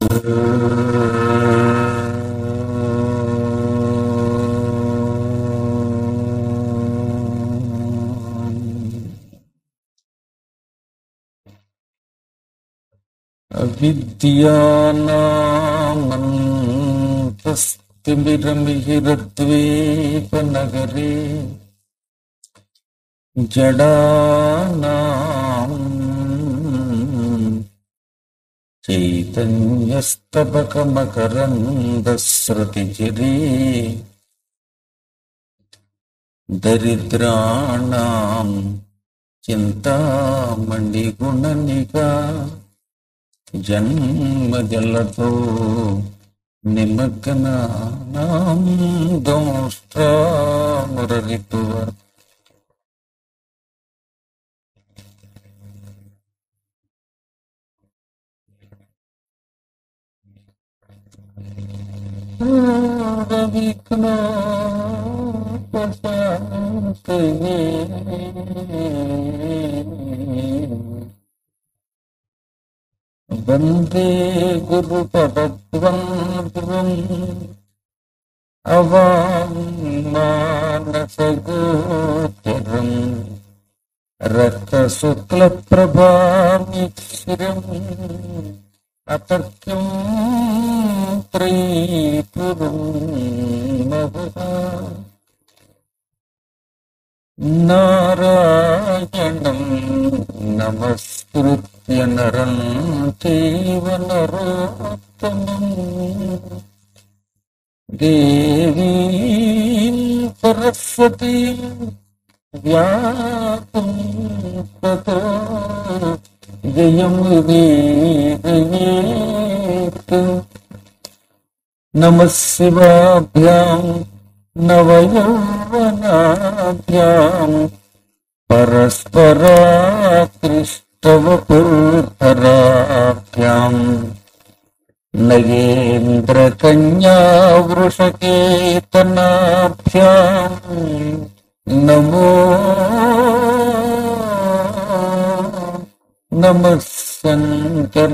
అవిద్యానామంతస్తిమిరమిహిరద్వీపనగరే జడానాం చైతన్యస్తబకమకరందశ్రుతిచిరీ దరిద్రాణం చింతామణిగుణనిగా జన్మజలతో నిమగ్నానాం దోష్ట్రామురరిపువ వందే గురు పదద్వంద్వం అవామానసగోచరం రక్తశుక్లప్రభామిశ్రం అతర్క్యం త్రైపురం మహా నారాయణం నమస్కృత్య నరం చైవ నరోత్తమం దేవీం సరస్వతీం వ్యాసం తతో జయం వీరయేత్ నమ శివాభ్యాం నవయౌవనాభ్యాం పరస్పరాకృష్టవపుర్ధరాభ్యాం నగేంద్రకన్యావృషకేతనాభ్యాం నమో నమ శంకర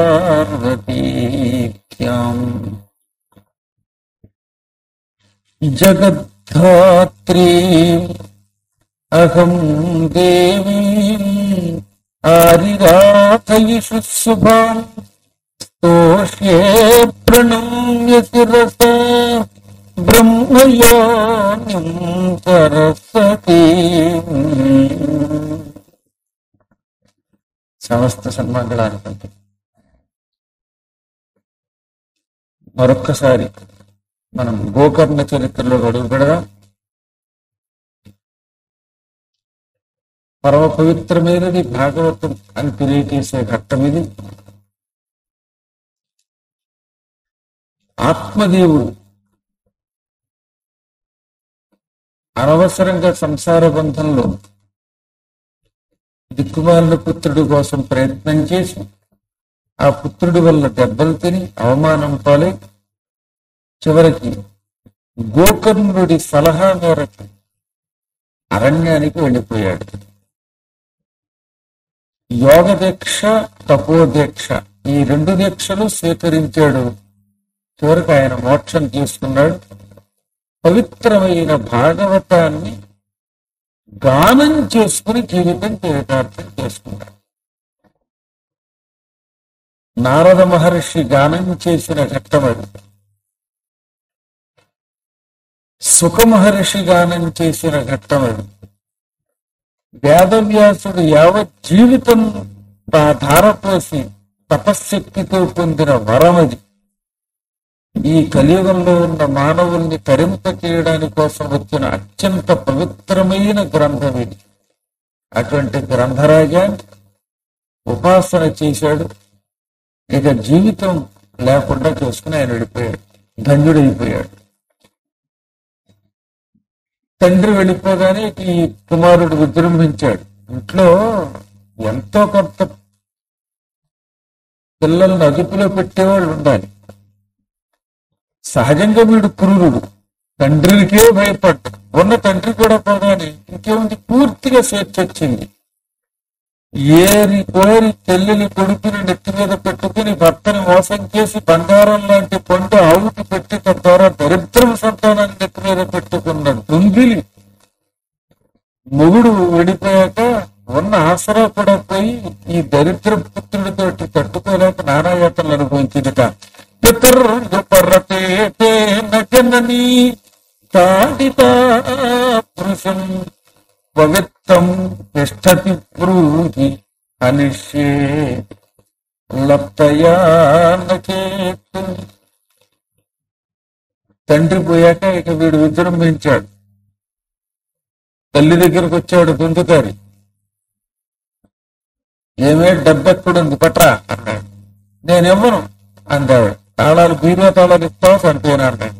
పార్వతీభ్యాం జగద్ధాత్రీ అహం దేవీం ఆరిరాధయిషు శుభాం స్తోష్యే ప్రణమ్య శిరస బ్రహ్మయోనిం సరస్వతీ సమస్త సన్మంగళానికి మరొక్కసారి మనం గోకర్ణ చరిత్రలో అడుగు పెడదాం పరమ పవిత్రమైనది భాగవతం అని తెలియజేసే ఘట్టం ఇది ఆత్మదేవుడు అనవసరంగా సంసార బంధంలో దిక్కుమాలిన పుత్రుడి కోసం ప్రయత్నం చేసి ఆ పుత్రుడి వల్ల దెబ్బలు తిని అవమానం పాలై చివరికి గోకర్ణుడి సలహా మేరకు అరణ్యానికి వెళ్ళిపోయాడు యోగ దీక్ష తపోదీక్ష ఈ రెండు దీక్షలు స్వీకరించాడు చివరికి ఆయన మోక్షం తీసుకున్నాడు పవిత్రమైన భాగవతాన్ని గానం చేసుకుని జీవితం చరితార్థం చేసుకున్నాడు నారద మహర్షి గానం చేసిన ఘట్టం అది సుఖ మహర్షి గానం చేసిన ఘట్టం అది వేదవ్యాసుడు యావత్ జీవితం తా ధారపోసి తపశ్శక్తితో పొందిన వరం అది ఈ కలియుగంలో ఉన్న మానవుల్ని తరింప చేయడానికి కోసం వచ్చిన అత్యంత పవిత్రమైన గ్రంథం ఇది అటువంటి గ్రంథరాజాన్ని ఉపాసన చేశాడు ఇక జీవితం లేకుండా చేసుకుని ఆయన వెళ్ళిపోయాడు ధన్యుడైపోయాడు తండ్రి వెళ్ళిపోగానే ఈ కుమారుడు విజృంభించాడు ఇంట్లో ఎంతో కొంత పిల్లల్ని అదుపులో పెట్టేవాళ్ళు ఉండాలి సహజంగా వీడు క్రూరుడు తండ్రికే భయపడ్డాడు ఉన్న తండ్రి కూడా పోగానే ఇంకేముంది పూర్తిగా స్వేచ్ఛ వచ్చింది ఏరి కోరి చెల్లెలి కొడుకుని నెత్తి మీద పెట్టుకుని భర్తని మోసం చేసి బంగారం లాంటి పండు ఆవుకి పెట్టి తద్వారా దరిద్రం సంతానాన్ని నెత్తి మీద పెట్టుకున్నాడు కుంగిలి మొగుడు వెళ్ళిపోయాక ఉన్న ఆసరా కూడా పోయి ఈ దరిద్ర పుత్రుడితోటి తట్టుకోలేక నానాయాతలు అనుభవించిందిట పితరు పర్రతే జనని తాడిత పురుషం పవిత్రం తిష్టతి బ్రూహి అనిష్యే లప్తయా నచేతు తండ్రి పోయాక ఇక వీడు విజృంభించాడు తల్లి దగ్గరకు వచ్చాడు గుంతుకారి ఏమే డబ్బెక్కడుంది పట్రా అన్నాడు నేనివ్వను అందాడు తాళాలు బీరువా తాళాలు ఇస్తావు చనిపోయినా అన్నాడు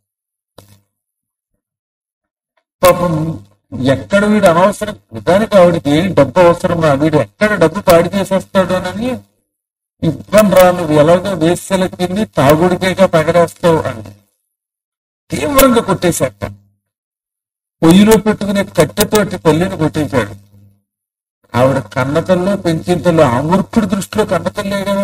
పాపం ఎక్కడ వీడు అనవసరం నిజానికి ఆవిడకి ఏం డబ్బు అవసరమా వీడు ఎక్కడ డబ్బు పాడి చేసేస్తాడు అని ఇబ్బంది రా నువ్వు ఎలాగో వేసేలకు తిండి తాగుడికేగా పగడేస్తావు అని తీవ్రంగా కొట్టేశాట పొయ్యిలో పెట్టుకునే కట్టెతోటి తల్లిని కొట్టేశాడు ఆవిడ కన్నతల్లో పెంచింతల్లో ఆ మూర్ఖుడి దృష్టిలో కన్నతల్లే కదా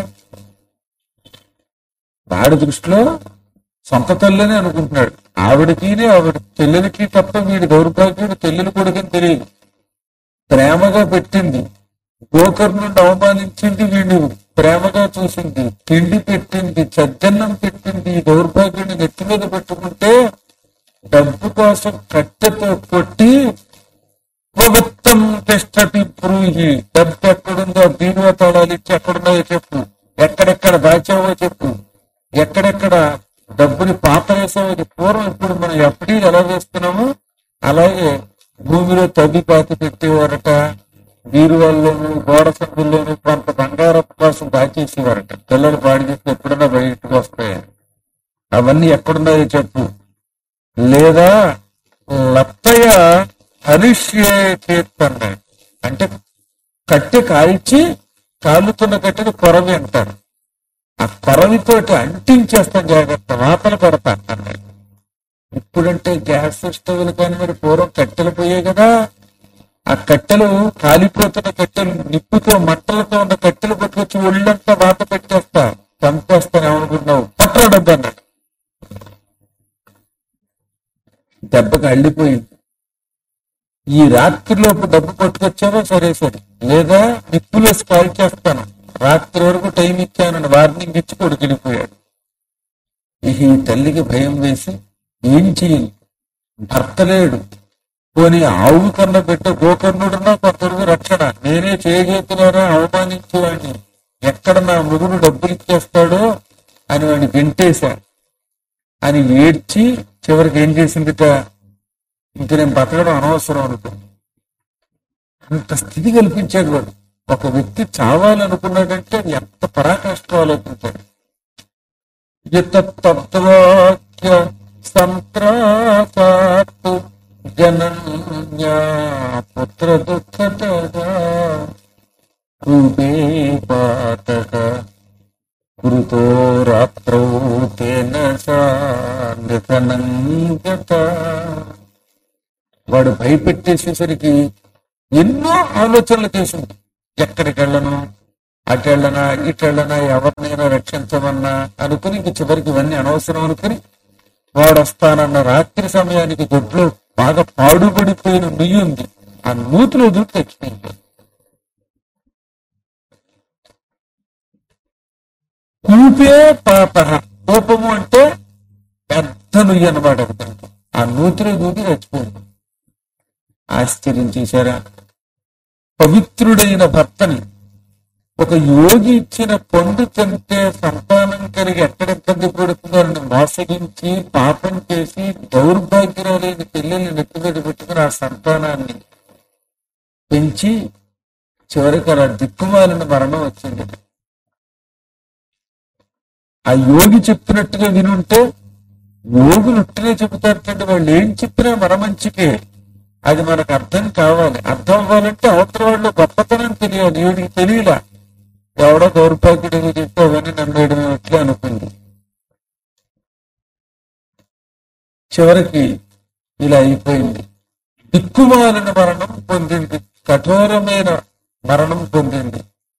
వాడి దృష్టిలో సొంత తల్లిని అనుకుంటున్నాడు ఆవిడకి ఆవిడ చెల్లెలకి తప్ప వీడి దౌర్భాగ్యుడు చెల్లెలు కొడుకని తెలియదు ప్రేమగా పెట్టింది గోకర్ణుండి అవమానించింది వీడు ప్రేమగా చూసింది తిండి పెట్టింది చద్దన్నం పెట్టింది ఈ దౌర్భాగ్యుడిని నెత్తి మీద పెట్టుకుంటే డబ్బు కోసం కట్టెతో కొట్టి పవిత్రం తిష్టటి బ్రూహి డబ్బు ఎక్కడుందో బీరువా తాళాలు ఇచ్చి ఎక్కడున్నాయో చెప్పు ఎక్కడెక్కడ దాచావో చెప్పు ఎక్కడెక్కడ డబ్బుని పాత వేసామో పూర్వం ఇప్పుడు మనం ఎప్పటి ఎలా వేస్తున్నామో అలాగే భూమిలో తవ్వి పాతి పెట్టేవారట బీరువాల్లోనూ గోడ సందుల్లోనూ కొంత బంగారం కోసం దాచేసేవారట పిల్లలు పాడి చేస్తే ఎప్పుడన్నా బయటకు వస్తాయి అవన్నీ ఎక్కడున్నాయో చెప్పు లేదా లత్తయ్య హరిష్యే చేస్తాడు అంటే కట్టె కాల్చి కాలుతున్న కట్టెని కొరవి అంటారు ఆ కొరవితోటి అంటించేస్తాం జాగ్రత్త వాతలు పెడతాను అన్నాడు ఇప్పుడంటే గ్యాస్ స్టవ్లు కానీ మరి పూర్వం కట్టెలు పోయాయి కదా ఆ కట్టెలు కాలిపోతున్న కట్టెలు నిప్పుతో మంటలతో ఉన్న కట్టెలు పట్టుకొచ్చి ఒళ్ళంతా వాత పెట్టేస్తా చంపేస్తాను ఏమనుకుంటున్నావు పట్ల డబ్బు అన్నాడు దెబ్బకి అల్లిపోయింది ఈ రాత్రిలోపు డబ్బు పట్టుకొచ్చావో సరే సరే లేదా నిప్పులేసి కాల్ చేస్తాను రాత్రి వరకు టైం ఇచ్చానని వార్నింగ్ ఇచ్చి కొడుకు వెళ్ళిపోయాడు ఇక ఈ తల్లికి భయం వేసి ఏం చేయాలి భర్త లేడు పోనీ ఆవు కన్నా పెట్టే గోకర్ణుడున్నా కొంతవరకు రక్షణ నేనే చేయగలుగుతున్నారా అవమానించేవాడిని ఎక్కడ నా మొగుడు డబ్బులు ఇచ్చేస్తాడో అని వాడిని వెంటేశా అని ఏడ్చి చివరికి ఏం చేసిందిట ఇంక నేను బతకడం అనవసరం అనుకో అంత స్థితి కల్పించాడు వాడు ఒక వ్యక్తి చావాలనుకున్నాడంటే ఎంత పరాకాష్ట ఆలోచించాడు యతత్వాక్య సంత్రాసాత్తు జనన్యా పుత్ర దుఃఖతగా రూపే పాతక కురుతో రాత్రౌ తేన సా నిధనం గత వాడు భయపెట్టేసేసరికి ఎన్నో ఆలోచనలు చేసింది ఎక్కడికి వెళ్ళను అటు వెళ్ళనా ఇటు వెళ్ళనా ఎవరినైనా రక్షించమన్నా అనుకుని ఇంక చివరికి ఇవన్నీ అనవసరం అనుకుని వాడు వస్తానన్న రాత్రి సమయానికి దొడ్లో బాగా పాడుబడిపోయిన నుయ్యి ఉంది ఆ నూతిలో దూకి తెచ్చిపోయింది కూపే పాప కోపము అంటే పెద్ద నుయ్యి అన్నమాట అతనికి ఆ నూతిలో దూకి చచ్చిపోయింది ఆశ్చర్యం చేశారా పవిత్రుడైన భర్తని ఒక యోగి ఇచ్చిన పండు తింటే సంతానం కలిగి ఎక్కడ ఇబ్బంది పడుతుందో అని మోసగించి పాపం చేసి దౌర్భాగ్యరాలేని పిల్లల్ని నెత్తి మీద పెట్టుకుని ఆ సంతానాన్ని పెంచి చివరికి అలా దిక్కుమాలిన మరణం వచ్చింది ఆ యోగి చెప్పినట్టుగా వినుంటే యోగులు ఉట్టినే చెబుతారంటే వాళ్ళు ఏం చెప్పినా మన మంచికే అది మనకు అర్థం కావాలి అర్థం అవ్వాలంటే అవతల వాళ్ళు గొప్పతనం తెలియాలి వీడికి తెలియలా ఎవడో దౌర్భాగ్యుడు చెప్తే అవన్నీ నమ్మేయడం ఎట్లా అనుకుంది చివరికి ఇలా అయిపోయింది దిక్కుమాలిన మరణం పొందింది కఠోరమైన మరణం పొందింది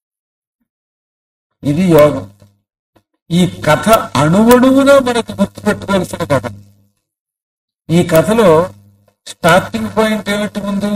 ఇది యోగం ఈ కథ అణువణువుగా మనకు గుర్తుపెట్టుకోవాల్సిన కథ ఈ కథలో స్టార్టింగ్ పాయింట్ ఏమిటి ముందు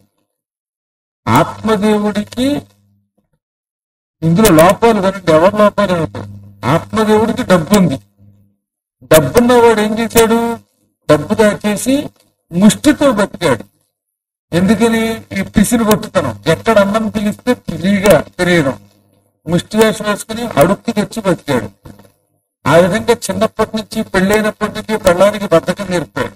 ఆత్మదేవుడికి ఇందులో లోపాలు కనుక ఎవరి లోపాలు ఏమిటి ఆత్మదేవుడికి డబ్బు ఉంది డబ్బున్నవాడు ఏం చేశాడు డబ్బు దాచేసి ముష్టితో బతికాడు ఎందుకని ఈ పిసిని కొట్టుతనం ఎక్కడ అన్నం పిలిస్తే ఫ్రీగా తినేయడం ముష్టి వేషం వేసుకుని అడుక్కి తెచ్చి బతికాడు ఆ విధంగా చిన్నప్పటి నుంచి పెళ్ళైనప్పటి నుంచి పెళ్ళానికి బద్ధకం నేర్పాడు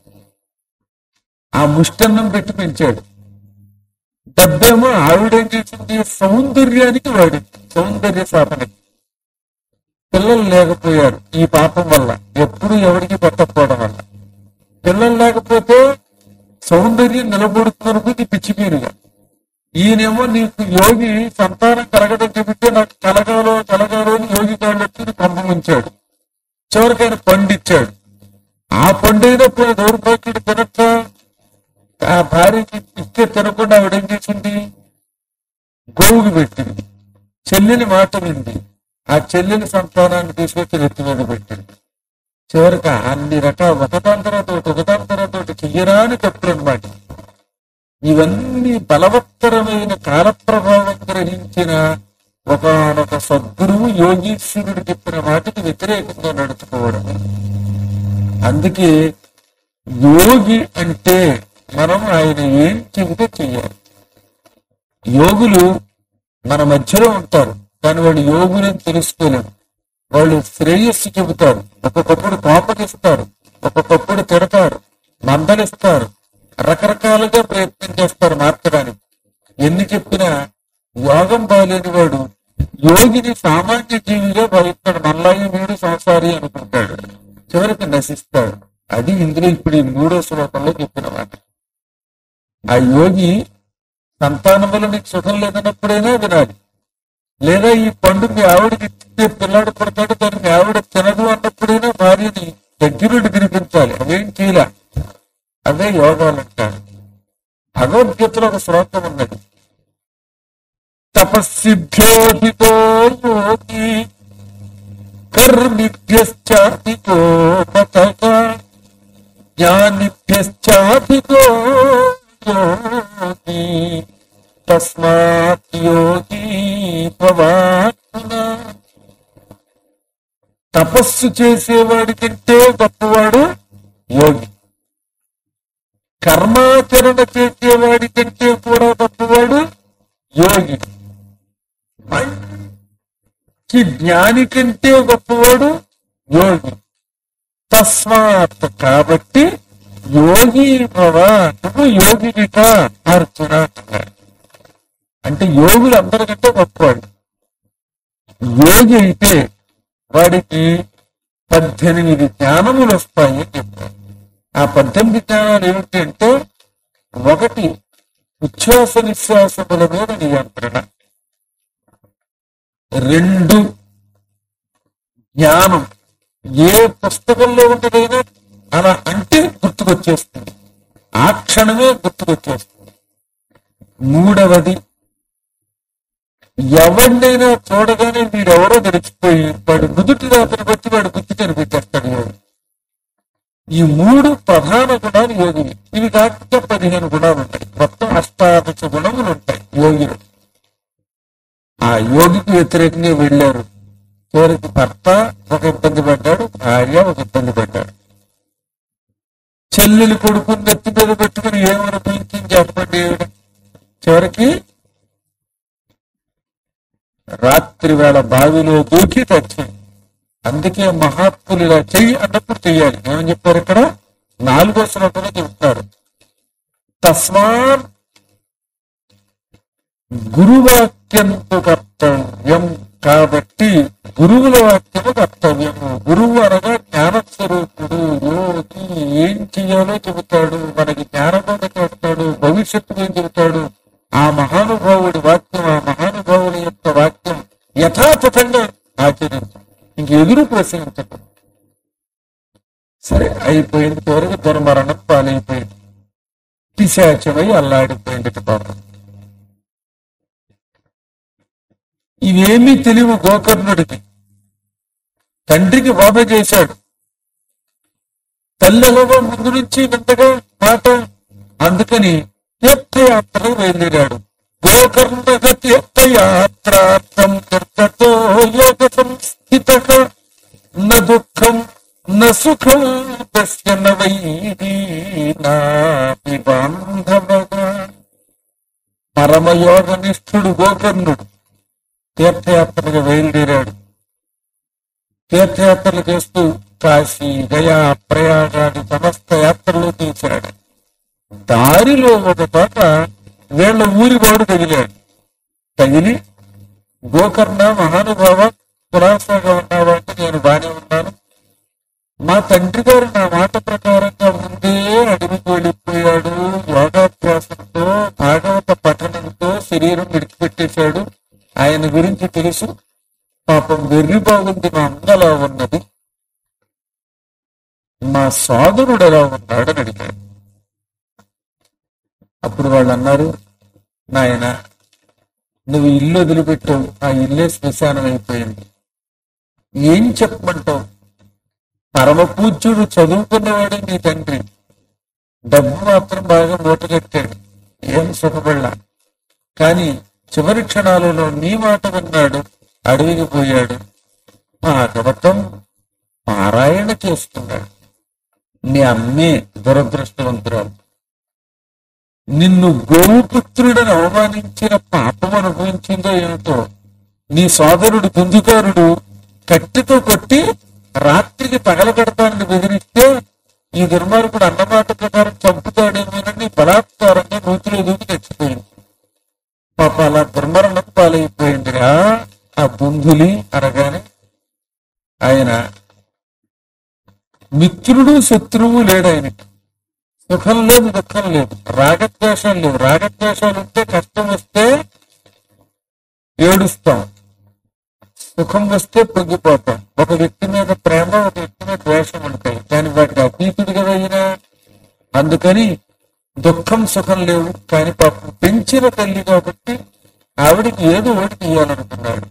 ఆ ముష్టన్నం పెట్టి పెంచాడు డబ్బేమో ఆవిడేం చేసింది సౌందర్యానికి వాడింది సౌందర్య సాధనకి పిల్లలు లేకపోయారు ఈ పాపం వల్ల ఎప్పుడు ఎవరికి పెట్టకపోవడం వల్ల పిల్లలు లేకపోతే సౌందర్యం నిలబడుతున్నది పిచ్చిపీరుగా ఈయనేమో నీకు యోగి సంతానం కలగడం చెబితే నాకు కలగాలో కలగాలో అని యోగి కాళ్ళెత్తి పంపముంచాడు చివరికి ఆయన పండు ఇచ్చాడు ఆ పండు అయినప్పుడు దౌర్భాగ్యుడు తినక ఆ భార్యకి ఇస్తే తినకుండా ఆవిడ ఏం చేసింది గోవుకి పెట్టింది చెల్లిని మాట వింది ఆ చెల్లిని సంతానాన్ని తీసుకొచ్చి నెత్తి మీద పెట్టింది చివరికి అన్ని రకాల ఒకదాని తర్వాత ఒకటి ఒకదాని తర్వాత ఒకటి చెయ్యరాని తప్పులు అనమాట ఇవన్నీ బలవత్తరమైన కాల ప్రభావం గ్రహించిన ఒకనొక సద్గురువు యోగీశ్వరుడు చెప్పిన వాటికి వ్యతిరేకంగా నడుచుకోవడం అందుకే యోగి అంటే మనం ఆయన ఏం చెబితే చెయ్యాలి యోగులు మన మధ్యలో ఉంటారు కానీ వాళ్ళు యోగులని తెలుసుకోలేరు వాళ్ళు శ్రేయస్సు చెబుతారు ఒక్కొక్కప్పుడు కోపగిస్తారు ఒక్కొక్కప్పుడు తిడతారు మందలిస్తారు రకరకాలుగా ప్రయత్నం చేస్తారు మార్చడానికి ఎన్ని చెప్పినా యోగం బాలేని వాడు యోగిని సామాన్య జీవిగా భావిస్తాడు మల్లాయి వీడు సంసారి అనుకుంటాడు చివరికి నశిస్తాడు అది ఇందులో ఇప్పుడు ఈ మూడో శ్లోకంలో చెప్పిన మాట ఆ యోగి సంతానం వల్ల నీకు సుఖం లేదన్నప్పుడైనా వినాలి లేదా ఈ పండు మీ ఆవిడకి ఇస్తే పిల్లాడు పడతాడు దాన్ని మీ ఆవిడ తినదు అన్నప్పుడైనా భార్యని దగ్గరుండి వినిపించాలి అవేం చేయలే అవే యోగాలు అంటారు భగవద్గీతలో ఒక శ్లోకం ఉన్నది తపస్సిభ్యోధితో యోగి కర్మిభ్యశ్చాధికో మతక జ్ఞానిభ్యశ్చాధికో యోగి తస్మాత్ యోగి భవాత్మన తపస్సు చేసేవాడి కంటే గొప్పవాడు యోగి కర్మాచరణ చేసేవాడి కంటే కూడా గొప్పవాడు యోగి మంచి జ్ఞాని కంటే గొప్పవాడు యోగి తస్మాత్ కాబట్టి యోగి భవ నువ్వు యోగినిక అర్జున అన్నాడు అంటే యోగులు అందరికంటే గొప్పవాడు యోగి అయితే వాడికి పద్దెనిమిది జ్ఞానములు వస్తాయి అని చెప్పారు ఆ పద్దెనిమిది జ్ఞానాలు ఏమిటి అంటే ఒకటి ఉచ్ఛ్వాస నిశ్వాసముల మీద నియంత్రణ రెండు జ్ఞానం ఏ పుస్తకంలో ఉంటుందైనా అలా అంటే గుర్తుకొచ్చేస్తుంది ఆ క్షణమే గుర్తుకొచ్చేస్తుంది మూడవది ఎవరినైనా చూడగానే వీడెవరో గడిచిపోయి వాడు నుదుటి రాతను బట్టి వాడు గుర్తు కనిపించేస్తాడు యోగి ఈ మూడు ప్రధాన గుణాలు యోగిని ఇవి కాకుండా పదిహేను గుణాలు ఉంటాయి మొత్తం అష్టాదశ గుణములు ఉంటాయి యోగిలు ఆ యోగికి వ్యతిరేకంగా వెళ్ళారు చివరికి భర్త ఒక ఇబ్బంది పడ్డాడు భార్య ఒక ఇబ్బంది పడ్డాడు చెల్లెలు కొడుకుని నెత్తి మీద పెట్టుకుని ఏమనుభవించి చెప్పండి చివరికి రాత్రి వేళ బావిలో దూకి తెచ్చింది అందుకే మహాత్ములు ఇలా చెయ్యి అన్నప్పుడు చెయ్యాలి ఏమని చెప్పారు ఇక్కడ నాలుగో శ్లోకంలో చెప్తారు తస్మాన్ గురువాక్యంతో కర్తవ్యం కాబట్టి గురువుల వాక్యము కర్తవ్యము గురువు అనగా జ్ఞానస్వరూపుడు యోగి ఏం చెయ్యాలో చెబుతాడు మనకి జ్ఞానబోధ చెబుతాడు భవిష్యత్తు ఏం చెబుతాడు ఆ మహానుభావుడి వాక్యం ఆ మహానుభావుడి యొక్క వాక్యం యథాతథంగా ఆచరించు ఇంక ఎదురు ప్రసంగించటం సరే అయిపోయింది చివరికి దుర్మరణం పాలైపోయింది పిశాచమై అల్లాడిపోయింది పాపం ఇవేమీ తెలియవు గోకర్ణుడికి తండ్రికి బాధ చేశాడు తల్లి ఎలాగో ముందు నుంచి వింతగా మాట అందుకని తీర్థయాత్రకు బయలుదేరాడు గోకర్ణ తీర్థయాత్రార్థం తీర్థతో యోగ సంస్థిత న దుఃఖం న సుఖం తస్య న వైరీనాపి బాంధవగా పరమయోగ నిష్ఠుడు గోకర్ణుడు తీర్థయాత్రకు బయలుదేరాడు తీర్థయాత్రలు చేస్తూ కాశీ గయా ప్రయాగాది సమస్త యాత్రలు తీశాడు దారిలో ఒక చోట వీళ్ళ ఊరి వాడు తగిలాడు తగిలి గోకర్ణ మహానుభావ కులాసాగా ఉన్నావా అంటే నేను బానే ఉన్నాను మా తండ్రి గారు నా మాట ప్రకారంగా ముందే అడవికి వెళ్ళిపోయాడు యోగాభ్యాసంతో భాగవత పఠనంతో శరీరం విడిచిపెట్టేశాడు ఆయన గురించి తెలుసు పాపం వెర్రి బాగుంది మా అమ్మ ఎలా ఉన్నది మా సోదరుడు ఎలా ఉన్నాడని అడిగాడు అప్పుడు వాళ్ళు అన్నారు నాయన నువ్వు ఇల్లు వదిలిపెట్టావు ఆ ఇల్లే శ్మశానం అయిపోయింది ఏం చెప్పమంటావు పరమ పూజ్యుడు చదువుకున్నవాడే నీ తండ్రి డబ్బు మాత్రం బాగా మూటగట్టాడు ఏం సుఖపడలా కానీ చివరి క్షణాలలో నీ మాట విన్నాడు అడవికి పోయాడు భాగవతం పారాయణ చేస్తున్నాడు నీ అమ్మే దురదృష్టవంతురాలు నిన్ను గోపుత్రుడని అవమానించిన పాపం అనుభవించిందో ఏమిటో నీ సోదరుడు కుందుకారుడు కట్టితో కొట్టి రాత్రికి పగలగడతానని బెదిరిస్తే ఈ దుర్మార్గుడు అన్నమాట ప్రకారం చంపుతాడేమోనని బలాత్కారంగా నూతిలో దూకి తెచ్చిపోయింది పాప అలా దుర్మరణం పాలైపోయిందిరా ఆ బుంధులి అనగానే ఆయన మిత్రుడు శత్రువు లేడు ఆయనకి సుఖం లేదు దుఃఖం లేదు రాగద్వేషాలు లేవు రాగద్వేషాలు ఉంటే కష్టం వస్తే ఏడుస్తాం సుఖం వస్తే పొంగిపోతాం ఒక వ్యక్తి మీద ప్రేమ ఒక వ్యక్తి మీద ద్వేషం ఉంటాయి కానీ వాటికి అతీతుడు కదా అయినా అందుకని దుఃఖం సుఖం లేవు కానీ పాపం పెంచిన తల్లి కాబట్టి ఆవిడికి ఏదో ఒకటి తీయాలనుకున్నాడు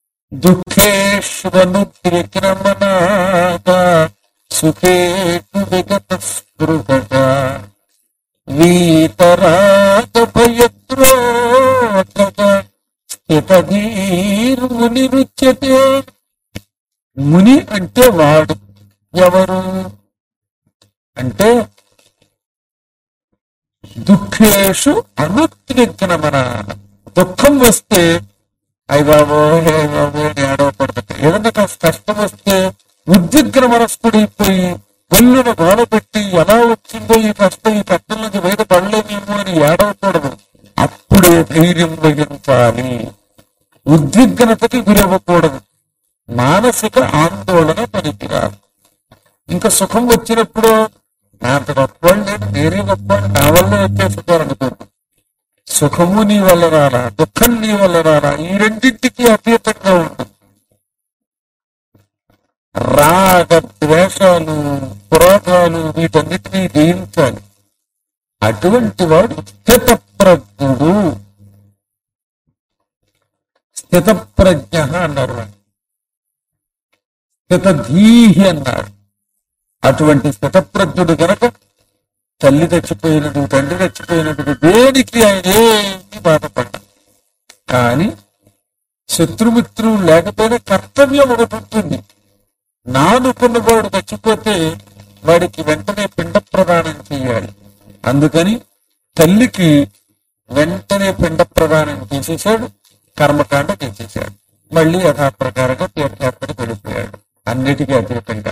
దుఃఖేష్వనుద్రిక్రమనాగా సుఖేషు విగత స్పృహగా వీతరాగ భయద్రోగగా స్థితధీరు ముని రుచ్యతే ముని అంటే వాడు ఎవరు అంటే దుఃఖేషు అనుద్విగ్నమన దుఃఖం వస్తే అయ్య బాబో హే బాబో అని ఏడవకూడదు ఏదన్నా కాస్త కష్టం వస్తే ఉద్విగ్న మనస్కుడైపోయి ఒళ్ళును గోడ పెట్టి ఎలా వచ్చిందో ఈ కష్టం ఈ కష్టం నుంచి బయట పడలేమేమో అని ఏడవకూడదు అప్పుడే ధైర్యం వహించాలి ఉద్విగ్నతకి గురవ్వకూడదు మానసిక ఆందోళన పనికిరాదు ఇంకా సుఖం వచ్చినప్పుడు నా అంత గొప్పవాళ్ళు లేదు నేనే గొప్పవాడు నా వల్ల వచ్చే సుఖాలు అనుకోరు సుఖము నీ వల్ల రారా దుఃఖం నీ వల్ల రారా ఈ రెండింటికి అతీతంగా ఉంటుంది రాగ ద్వేషాలు పురాగాలు వీటన్నిటినీ జయించాలి అటువంటి వాడు స్థితప్రజ్ఞుడు స్థితప్రజ్ఞ అన్నారు వాడు. స్థితధీహి అన్నారు అటువంటి స్థితప్రజ్ఞుడు గనక తల్లి చచ్చిపోయినట్టు తండ్రి చచ్చిపోయినట్టు దేనికి ఆయన ఏమీ బాధపడ్డా కానీ శత్రుమిత్రులు లేకపోయినా కర్తవ్యం ఒకటి ఉంటుంది నానుకున్నవాడు చచ్చిపోతే వాడికి వెంటనే పిండ ప్రదానం చేయాలి అందుకని తల్లికి వెంటనే పిండ ప్రదానం చేసేసాడు కర్మకాండ చేసేసాడు మళ్ళీ యథాప్రకారంగా తీర్థయాత్రకు వెళ్ళిపోయాడు అన్నిటికీ అతీతంగా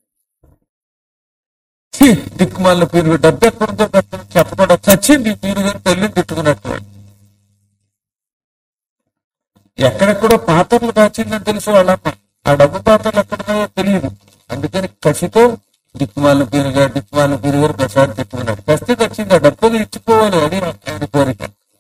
ఛీ, దిక్కుమాల పీరు డబ్బు ఎక్కడుందో డబ్బు చెప్పకుండా చచ్చింది ఈ పీరు గారు తల్లిని తిట్టుకున్నట్టు ఎక్కడెక్కడో పాత్రలు దాచిందని తెలుసు వాళ్ళమ్మ ఆ డబ్బు పాత్రలు ఎక్కడున్నాయో తెలియదు అందుకని కసితో దిక్కుమాల పీరు గారు దిక్కుమాల పీరు గారు ప్రసాద్ తిట్టుకున్నాడు కసి వచ్చింది ఆ డబ్బులు ఇచ్చిపోవాలి అది ఆయన కోరిక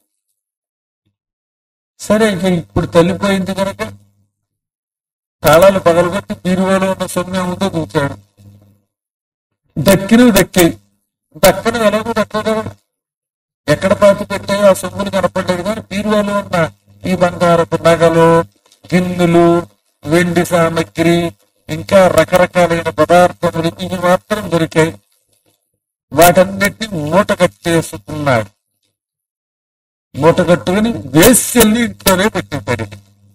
సరే ఇక ఇప్పుడు తల్లిపోయింది కనుక తాళాలు పగలగొట్టి బీరువాలో ఉన్న సొమ్ము ఏముందో చూచాడు దక్కినవి దక్కాయి దక్కని ఎలాగో దక్కదు ఎక్కడ పాతి పెట్టాయో ఆ సొమ్ములు కనపడలేదు కానీ బీరువాలో ఉన్న ఈ బంగారపు నగలు గిన్నెలు వెండి సామగ్రి ఇంకా రకరకాలైన పదార్థములు ఇవి మాత్రం దొరికాయి వాటన్నిటిని మూట కట్టేసుకున్నాడు మూట కట్టుకుని వేస్యల్ని ఇంట్లోనే పెట్టేశాడు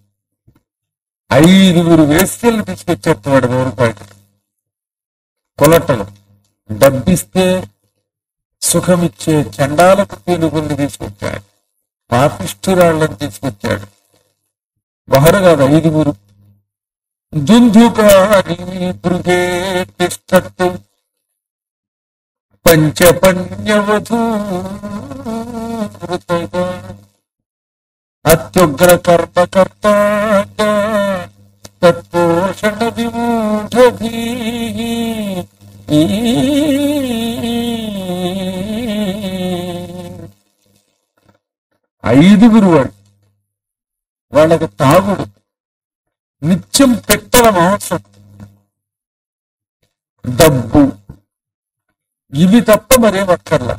ఐదుగురు వేస్యల్ని తీసుకొచ్చేట వాడు నూరు రూపాయలు కొలటలు డబ్బిస్తే సుఖమిచ్చే చండాలకు పీనుగుల్ని తీసుకొచ్చాడు పాపిష్ఠురాళ్ళని తీసుకొచ్చాడు ఒకరు కాదు ఐదుగురు దుందుకారి భృగే తిష్టత్తు పంచపణ్యవధూతగా అత్యుగ్ర కర్మకర్త తత్పోషణ విమూఢీ ఐదుగురు వాడు వాళ్ళకి తాగుడు నిత్యం పెట్టల మాంసం డబ్బు ఇవి తప్ప మరేం అక్కర్లా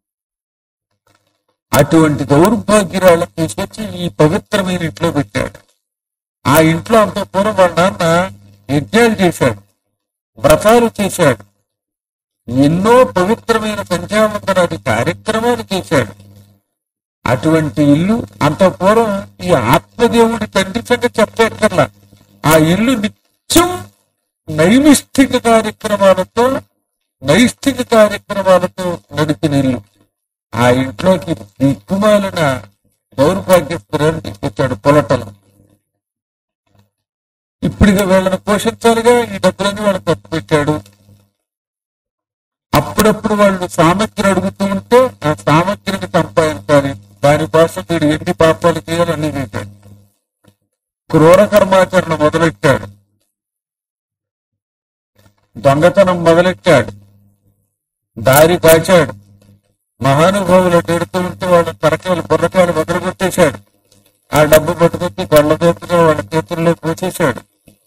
అటువంటి దౌర్భాగ్యురాళ్ళని తీసుకొచ్చి ఈ పవిత్రమైన ఇంట్లో పెట్టాడు ఆ ఇంట్లో అంత పూర్వం వాళ్ళ నాన్న యజ్ఞాలు చేశాడు వ్రతాలు చేశాడు ఎన్నో పవిత్రమైన సంధ్యావందనాది కార్యక్రమాలు చేశాడు అటువంటి ఇల్లు అంత పూర్వం ఈ ఆత్మదేవుడి తండ్రి సంగతి చెప్పక్కర్లా ఆ ఇల్లు నిత్యం నైమిష్ఠిక కార్యక్రమాలతో నైష్ఠిక కార్యక్రమాలతో నడిపిన ఇల్లు ఆ ఇంట్లోకి దిక్కుమాలిన దౌర్భాగ్యస్తురాన్ని తీసుకొచ్చాడు పొలటలు ఇప్పుడుగా వీళ్ళని పోషించాలిగా ఈ డబ్బులన్నీ వాళ్ళకి ఖర్చు పెట్టాడు అప్పుడప్పుడు వాళ్ళు సామగ్రి అడుగుతూ ఉంటే ఆ సామగ్రిని సంపాదించాలి దానికోసం వీడు ఎన్ని పాపాలు చేయాలి అన్ని చేశాడు క్రూర కర్మాచరణ మొదలెట్టాడు దొంగతనం మొదలెట్టాడు దారి కాచాడు మహానుభావులు పెడుతూ ఉంటే వాళ్ళ తరకాయలు బుర్రకాయలు వదిలిపెట్టేశాడు ఆ డబ్బు పట్టుకొచ్చి గొల్లదోపుగా వాళ్ళ చేతుల్లో పోసేశాడు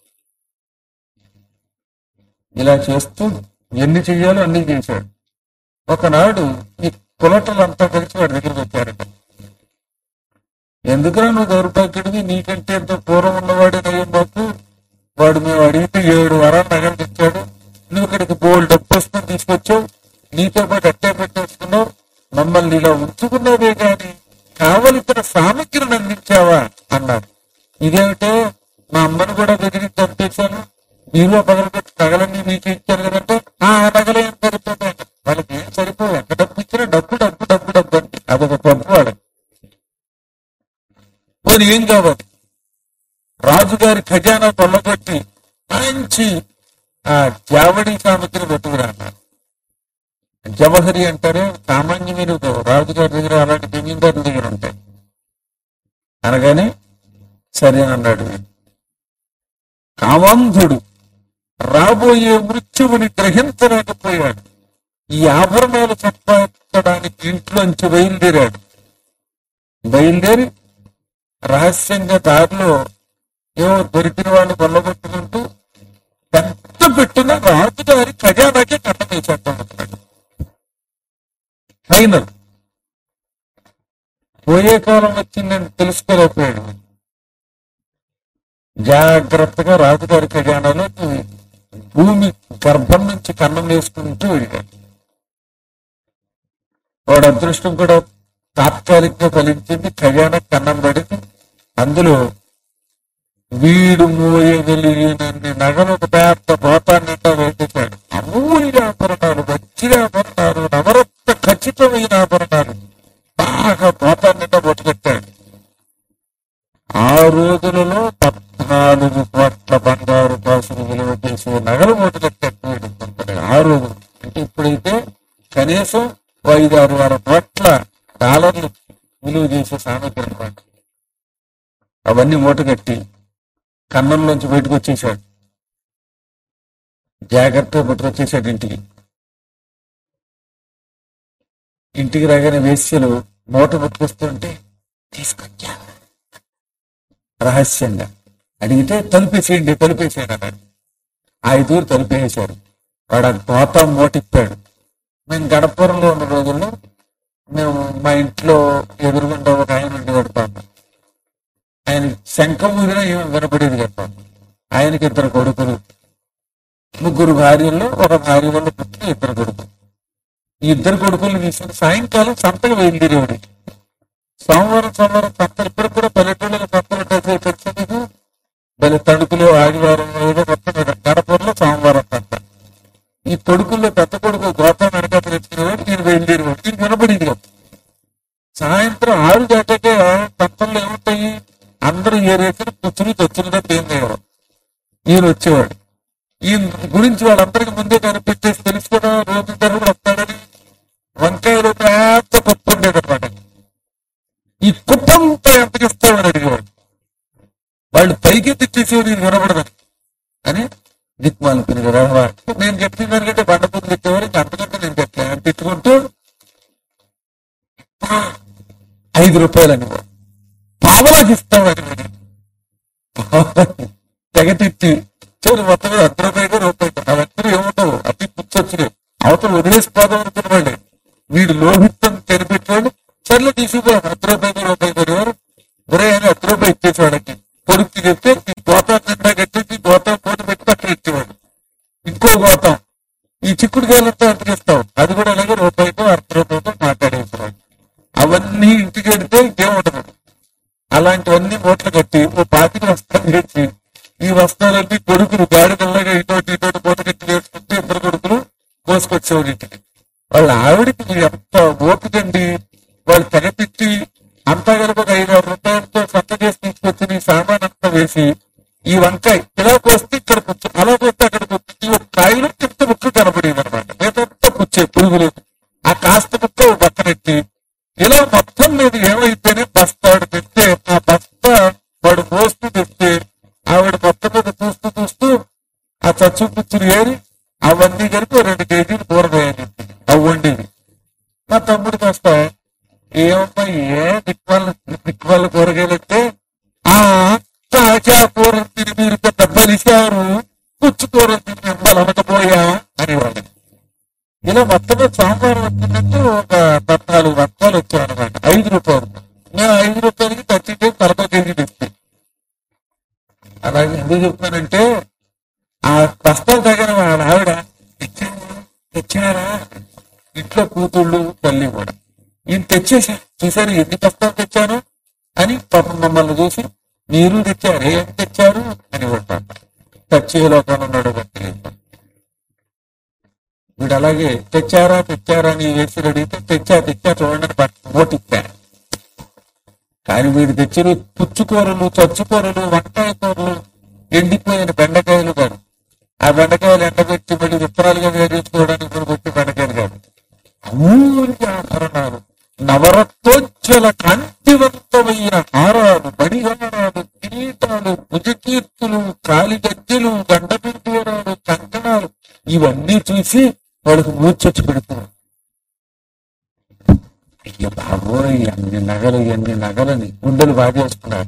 ఇలా చేస్తూ ఎన్ని చెయ్యాలో అన్ని చేశాడు ఒకనాడు ఈ కులటలంతా కలిసి వాడి దగ్గరికి వచ్చారట ఎందుకురా నువ్వు దౌర్భాగ్యుడివి నీకంటే ఎంతో పూర్వం ఉన్నవాడే నయ్యం మాకు వాడు మేము అడిగితే ఏడు వరాలు నగలు తెచ్చాడు నువ్వు ఇక్కడికి బోల్డ్ డబ్బు వస్తుంది తీసుకొచ్చావు నీతో పాటు అట్టే పెట్టేసుకున్నావు మమ్మల్ని ఇలా ఉంచుకున్నావే గాని కావలసిన సామగ్రిని అందించావా అన్నారు ఇదేమిటో మా అమ్మను కూడా బెదిరించి చంపేశాను మీలో పగలబెట్టి నగలన్నీ మీకు ఇచ్చారు కదంటే ఆ నగలు ఏం సరిపోతాయి వాళ్ళకి ఏం సరిపోవు ఎంత డబ్బు ఇచ్చినా డబ్బు డబ్బు డబ్బు డబ్బు అంటే అదొక డబ్బు వాళ్ళకి పోనీ ఏం కావాలి రాజుగారి ఖజానా కొల్లగొట్టి మంచి ఆ జావడి సామగ్రి పట్టుకురా అన్నారు జవహరి అంటారే సామాన్యమైన రాజుగారి దగ్గర అలాంటి జమీందారుల దగ్గర ఉంటాయి అనగానే సరే అన్నాడు కామాంధుడు రాబోయే మృత్యువుని గ్రహించలేకపోయాడు ఈ ఆభరణాలు సంపాదించడానికి ఇంట్లోంచి బయలుదేరాడు బయలుదేరి రహస్యంగా దారిలో ఏవో దొరికిన వాళ్ళు కొల్లగొట్టుకుంటూ పెద్ద పెట్టిన రాజుగారి ఖజానాకే కట్ట వేసేస్తాడు ఫైనల్ పోయే కాలం వచ్చిందని తెలుసుకోలేకపోయాడు జాగ్రత్తగా రాజుగారి ఖజానాలో భూమి గర్భం నుంచి కన్నం వేసుకుంటూ వెళ్ళాడు వాడు అదృష్టం కూడా తాత్కాలికంగా ఫలించింది ఖజానా కన్నం పడింది అందులో వీడు మోయగలిగినన్ని నగలు ఒక పెద్ద పోతాన్ని వేసేశాడు అమూల్య ఆభరణాలు మంచి ఆభరణాలు నవరత్న ఖచ్చితమైన ఆభరణాలు బాగా పోతాన్ని బొట్టుకెట్టాడు ఆ రోజులలో పద్నాలుగు కోట్ల బంగారు కాసులు విలువ చేసే నగలు మూటకెట్టాడు ఆ రోజు అంటే ఇప్పుడైతే కనీసం ఓ ఐదు ఆరు ఆరు కోట్ల డాలర్లు విలువ చేసే సామగ్రి అనమాట అవన్నీ మూటగట్టి కన్నంలోంచి బయటకు వచ్చేసాడు జాగ్రత్తగా పట్టుకొచ్చేసాడు ఇంటికి ఇంటికి రాగానే వేశ్యలు మూట పట్టుకొస్తుంటే తీసుకొచ్చా రహస్యంగా అడిగితే తలుపేసేయండి తలుపేసేయండి అన్నాడు ఐదుగురు తలుపేసారు వాడు ఆ తోత మూటిప్పాడు మేము గణపురంలో ఉన్న రోజుల్లో మేము మా ఇంట్లో ఎదురుగుండా ఒక ఆయన ఉండేవాడు పాప ఆయన శంఖం ఊదినా ఏమి వినపడేది కదా ఆయనకి ఇద్దరు కొడుకులు ముగ్గురు భార్యల్లో ఒక భార్య వల్ల పుట్టిన ఇద్దరు కొడుకులు ఈ ఇద్దరు కొడుకుల్ని తీసుకుని సాయంకాలం సంతకు బయలుదేరేవాడు సోమవారం సోమవారం సంతలు ఇప్పుడు కూడా పల్లెటూళ్ళలో సంతలు ఉంటాయి తెలుసా మీకు బలి తణుకులు ఆదివారం ఏదో మొత్తం మీద గడపూర్లో సోమవారం సంత ఈ కొడుకుల్లో పెద్ద కొడుకు గోతం వెనక తెచ్చుకునేవాడు నేను బయలుదేరేవాడు నేను వినపడింది కదా సాయంత్రం ఆరు దాటాకే సంతల్లో ఏముంటాయి అందరూ ఏరేసిన కూర్చుని తెచ్చులుగా తేందేవారు ఈయన వచ్చేవాడు ఈయన గురించి వాళ్ళందరికీ ముందే కనిపెట్టేసి తెలుసు కదా రోజు తరబడి వస్తాడని వంకాయలు పెద్ద కుప్ప ఉండేదన్నమాట ఈ కుప్పంతా ఎంతకి ఇస్తామని అడిగేవాడు వాళ్ళు పైకి తిట్టేసేవాడు ఇది వినపడదని అని దిక్మాల పిల్లలు రావా నేను చెప్పిన దానికంటే బండ పూలు తిట్టేవారు ఇంకా అంతకంటే నేను చెప్పలే అని తిట్టుకుంటూ "ఆ, ఐదు రూపాయలు అని పావలాకి ఇస్తామని తెగ తిట్టి చూడు మొత్తం మీద అర్ధ రూపాయలు రూపాయి అవన్నీ ఏముండవు అతి పుచ్చొచ్చినాయి అవతల వదిలేసిపోదాం అనుకున్నవాళ్ళు వీడు లోహితం కనిపెట్టేవాడు సర్లే తీసుకుపో అర్ధ రూపాయలు రూపాయి కొనేవారు ఒరే అని అర్ధ రూపాయి ఇచ్చేసేవాడికి కొడుకు చెప్తే ఈ గోతం నిండా కట్టేసి గోతం పోటీ పెట్టి అక్కడ ఇచ్చేవాడు ఇంకో గోతం ఈ చిక్కుడు కాయలతో అంతకిస్తాం అది కూడా అలాగే రూపాయితో అర్ధ రూపాయితో మాట్లాడేసేవాడు అవన్నీ ఇంటికి వెడితే ఇంకేముండదు అలాంటివన్నీ మూటలు కట్టి ఓ పాతిక వస్త్రాలు తెచ్చి ఈ వస్త్రాలన్నీ కొడుకులు గాడిదల్లాగా ఇటోటి ఇటోటి మూట కట్టి వేసుకుంటే ఇద్దరు కొడుకులు మోసుకొచ్చేవాడు ఇంటికి వాళ్ళ ఆవిడకి ఎంత ఓపికండి వాళ్ళు తెగపిచ్చి అంతా కనుక ఒక ఐదు ఆరు రూపాయలతో సంత చేసి తీసుకొచ్చి ఈ సామాన్ అంతా వేసి ఈ వంకాయ ఇలా కోస్తే ఇక్కడ కూర్చో అలా కోస్తే అక్కడ కూర్చో ఈ ఒక కాయలు ఇంత ముక్క కనపడేది అనమాట మిగతా కూర్చే పురుగులు ఆ కాస్త ముక్క ఓ పక్కనెట్టి ఇలా మొత్తం మీద ఏమైతేనే బస్తాడు తెస్తే ఆ బస్తా వాడు మోస్తూ తెస్తే ఆవిడ మొత్తం మీద చూస్తూ చూస్తూ ఆ చచ్చు పుచ్చులు ఏరి అవన్నీ కలిపి ఓ రెండు కేజీలు కూరగాయలు అవి వండేది మా తమ్ముడు కాస్త ఏమమ్మా ఏ దిక్వాళ్ళ దిక్వాళ్ళ కూరగాయలు అంటే ఆ తాజా కూర తిని మీరు పెద్ద బలిశారు పుచ్చు కూర తిని మిమ్మల్ని అనకపోయా అనేవాడు ఇలా మొత్తం మీద సాంబార్ వచ్చినట్టు ఒక పద్నాలుగు వర్గాలు వచ్చాయన్నమాట ఐదు రూపాయలు నేను ఐదు రూపాయలకి తగ్గితే తలపై కేజీ తెస్తే అలాగే ఎందుకు చెప్తానంటే ఆ బస్తాలు తగిన వాళ్ళ ఆవిడ తెచ్చారా తెచ్చారా ఇంట్లో కూతుళ్ళు తల్లి కూడా ఈయన తెచ్చేసా చూసారు ఎన్ని బస్తాలు తెచ్చాను అని పాపం మమ్మల్ని చూసి మీరు తెచ్చారు ఏం తెచ్చారు అని కొట్టాను తెచ్చేలో ఉన్నాడు బట్టి వీడు అలాగే తెచ్చారా తెచ్చారా అని వేసి అడిగితే తెచ్చా తెచ్చా చూడండి బట్ ఓటిచ్చా కానీ వీడు తెచ్చిన పుచ్చుకూరలు చచ్చుకూరలు వంకాయ కూరలు ఎండిపోయిన బెండకాయలు కాదు ఆ బెండకాయలు ఎండబెట్టి మళ్ళీ విత్తనాలుగా వేరేసుకోవడానికి కూడా పెట్టి బెండకాయలు కాదు అమూల్య ఆభరణాలు నవరత్నోజ్వల కాంతివంతమైన హారాలు బడిహారాలు కిరీటాలు భుజకీర్తులు కాలిగజ్జలు గండపింటూరాలు కంకణాలు ఇవన్నీ చూసి వాడికి మూర్చొచ్చి పెడుతున్నాడు అయ్యో బాబోయ్ అన్ని నగలు ఎన్ని నగలని గుండెలు బాగేసుకున్నారు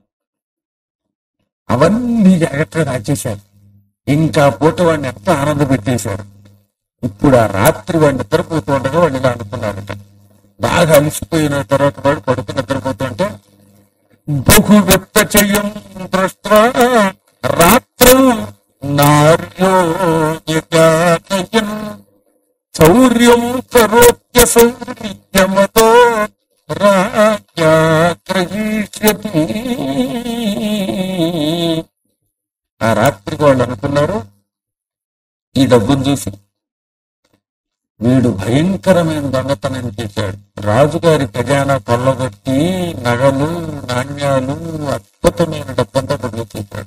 అవన్నీ జాగ్రత్తగా దాచేశారు ఇంకా పూట వాడిని ఎంత ఆనంద పెట్టేశారు ఇప్పుడు ఆ రాత్రి వాడిని నిద్రపోతూ ఉండగా వాడిని ఇలా అనుకున్నారట బాగా అలిసిపోయిన తర్వాత వాడు పడుకుని నిద్రపోతుంటే బహు వ్యక్త చెయ్యం దృష్ట రాత్రం నార్యో యజాతయన్ శౌర్యం కరోత్య సౌర్యమతో రాజ్యాగ్రహీష్యతి ఆ రాత్రికి వాళ్ళు అనుకున్నారు ఈ డబ్బును చూసి వీడు భయంకరమైన దొంగతనం చేశాడు రాజుగారి ఖజానా కొల్లగొట్టి నగలు నాణ్యాలు అద్భుతమైన డబ్బంతా పొడుగు చేశాడు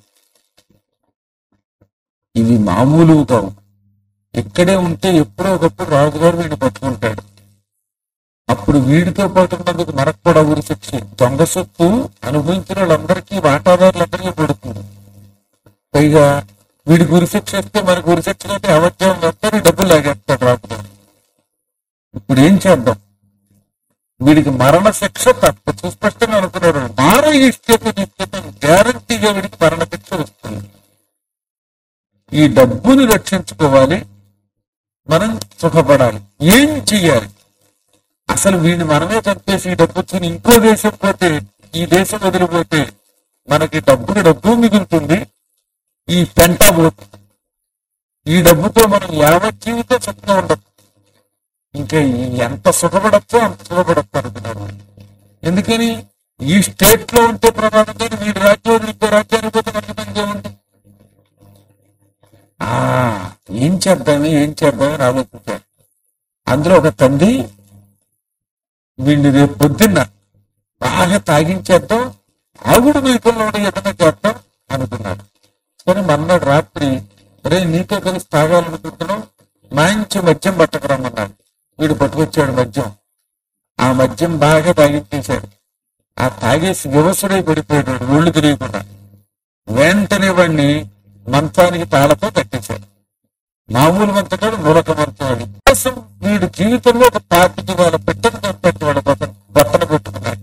ఇవి మామూలు కావు ఇక్కడే ఉంటే ఎప్పుడో ఒకప్పుడు రాజుగారు వీడిని పట్టుకుంటాడు అప్పుడు వీడితో పాటు ఉన్నందుకు మనకు కూడా ఊరి శిక్ష దొంగ సొత్తు అనుభవించిన వాళ్ళందరికీ వాటాదారులందరికీ పడుతుంది పైగా వీడి గురి శిక్ష ఇస్తే మన గురి శిక్ష అయితే అవధ్యం అందరూ డబ్బులు లాగేస్తాడు రాజుగారు ఇప్పుడు ఏం చేద్దాం వీడికి మరణ శిక్ష తప్ప సుస్పష్టంగా అనుకున్నాడు మార ఇస్తే గ్యారంటీగా వీడికి మరణ శిక్ష వస్తుంది ఈ డబ్బుని రక్షించుకోవాలి మనం సుఖపడాలి ఏం చెయ్యాలి అసలు వీడిని మనమే చంపేసి ఈ డబ్బు వచ్చి ఇంకో దేశం పోతే ఈ దేశం వదిలిపోతే మనకి డబ్బుకి డబ్బు మిగులుతుంది ఈ పెంట పోతుంది ఈ డబ్బుతో మనం యావత్ జీవితం సుఖంగా ఉండదు ఇంకా ఈ ఎంత సుఖపడచ్చో అంత సుఖపడచ్చు అనుకున్నాడు ఎందుకని ఈ స్టేట్ లో ఉంటే ప్రమాదం కానీ వీడి రాజ్యం ఇంకో రాజ్యానికి పోతే మనకి పని ఏముంది ఆ ఏం చేద్దాము ఏం చేద్దామని ఆలోచించారు అందులో ఒక తండ్రి వీడిని రేపు పొద్దున్న బాగా తాగించేద్దాం ఆగుడు మీకంలో ఏదైనా చేద్దాం అనుకున్నాడు సరే మర్నాడు రాత్రి రే నీతో కలిసి తాగాలనుకుంటున్నాం మంచి మద్యం పట్టకరమ్మన్నాడు వీడు పట్టుకొచ్చాడు మద్యం ఆ మద్యం బాగా తాగించేశాడు ఆ తాగేసి వివసుడై పడిపోయాడు ఒళ్ళు తెలియకుండా వెంటనే వాడిని మంచానికి తాళతో కట్టేశాడు మామూలు మంతకాడు మూలక మంచాడు కోసం వీడు జీవితంలో ఒక పాతికి వాళ్ళ పెట్టను కప్పెట్టి వాళ్ళ బొత్తన బొత్తన పెట్టుకున్నాడు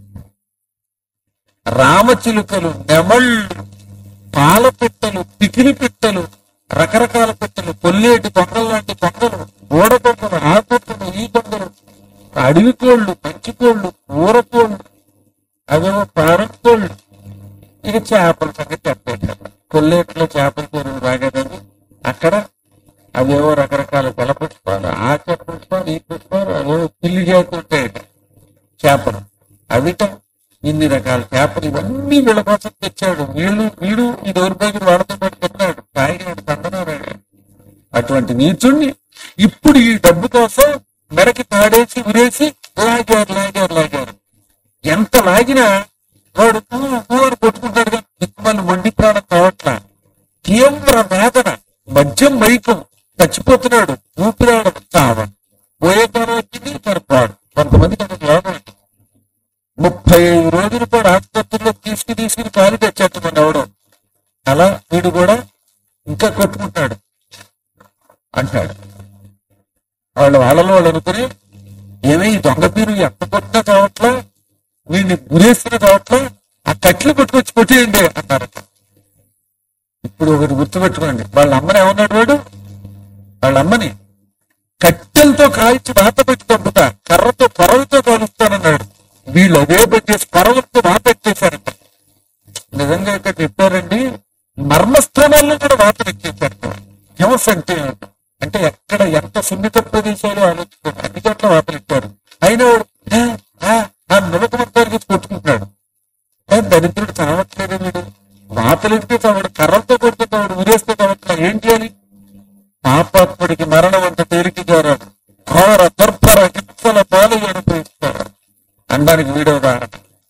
రామచిలుకలు నెమళ్ళు పాల పెట్టెలు పికిలి పెట్టెలు రకరకాల పెట్టెలు కొల్లేటి కొంగలు లాంటి కొంగలు ఓడ కొంగలు ఆ కొంగలు ఈ కొంగలు అడవి కోళ్ళు మంచి కోళ్ళు ఊర కోళ్ళు అవేమో పారం కోళ్ళు ఇక చేపల సంగతి చెప్పేట కొల్లేట్లో చేపల కూరలు బాగేదని అక్కడ అవేవో రకరకాల జల పుష్పాలు ఆచ పుష్పాలు ఈ పుష్పాలు అవేవో పిల్లి చేతి ఉంటాయట చేపలు అవిట ఇన్ని రకాల చేపలు ఇవన్నీ వీళ్ళ కోసం తెచ్చాడు వీళ్ళు వీడు ఈ దౌర్భాగ్యుడు వాళ్ళతో పాటు తిన్నాడు తాగినాడు తందనాడు అటువంటి నీచుణ్ణి ఇప్పుడు ఈ డబ్బు కోసం మెడకి తాడేసి ఉరేసి లాగారు లాగారు లాగారు ఎంత లాగినా వాడు ఊ, ఊ అని కొట్టుకుంటాడు కానీ దిక్కుమాలి మొండి ప్రాణం కావట్లా తీవ్ర వేదన మద్యం మైకం చచ్చిపోతున్నాడు ఊపిరాడదు చావ పోయే కాలం వచ్చింది సరిపోడు కొంతమందికి అక్కడ లోపం ఉంది. ముప్పై ఐదు రోజుల పాటు ఆసుపత్రిలో తీసుకుని తీసుకుని కాలు తెచ్చేట్టు మన ఎవడం అలా వీడు కూడా ఇంకా కొట్టుకుంటాడు అంటాడు వాళ్ళు వాళ్ళలో వాళ్ళు అనుకుని ఏమీ ఈ దొంగ పీరు ఎంత కొట్టినా కావట్లా వీడిని గురేస్తున్నా కావట్లా ఆ కట్లు కొట్టుకొచ్చి కొట్టేయండి అన్నారట ఇప్పుడు ఒకటి గుర్తుపెట్టుకోండి వాళ్ళ అమ్మని ఏమన్నాడు వాడు వాళ్ళ అమ్మని కట్టెలతో కాల్చి వాత పెట్టి చంపుతా కర్రతో పొరలతో కాలుస్తానన్నాడు వీళ్ళు అదే పెట్టేసి పొరలతో వాత పెట్టేశారంట నిజంగా ఇక్కడ చెప్పారండి మర్మస్థానాల్లో కూడా వాతలు ఎక్కేశారు హింస అంటే ఏమిటి? అంటే ఎక్కడ ఎంత సున్నిత ప్రదేశాలు ఆలోచించారు అన్ని చోట్ల వాతలు ఇచ్చారు అయినా వాడు "ఆ, ఆ" ఆ నులక మొత్తానికి కొట్టుకుంటున్నాడు ఏ దరిద్రుడు చావట్లేదు వీడు వాతలు ఎక్కితే చావాడు కర్రలతో కొడితే చావాడు ఉరేస్తే చావట్లా ఏం చేయాలి పాపాత్ముడికి మరణం అంత తేలికగా రాదు ఘోర దుర్భర హింసల పాలు అనుభవిస్తారు అనడానికి వీడియో ఉదాహరణ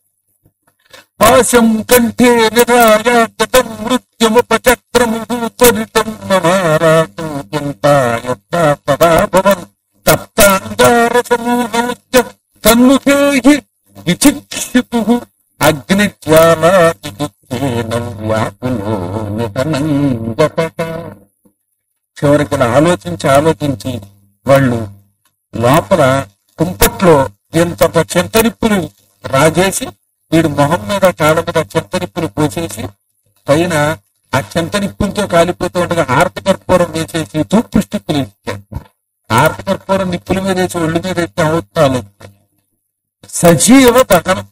పాశం కంఠే నిరాయాతం మృత్యుముపచక్రము త్వరితం మహారాజు చింతాయత్తా సదా భవన్ తప్తాంగార సమూహముచ్చ తన్నుహేహి విచిక్షితు అగ్నిజ్వాలాదిగుత్తేన వ్యాకులో నిధనంగపట చివరికి ఇలా ఆలోచించి ఆలోచించి వాళ్ళు లోపల కుంపట్లో ఎంత చెంతరిప్పులు రాజేసి వీడు మొహం మీద కాళ్ళ మీద చెంతరిప్పులు పోసేసి పైన ఆ చెంతనిప్పులతో కాలిపోతూ ఉండగా హారత కర్పూరం వేసేసి తూర్పు స్టిప్పులు ఇచ్చారు హారత కర్పూరం నిప్పుల మీద వేసి ఒళ్ళు మీద ఎత్తి అవుతాలు సజీవ దహనం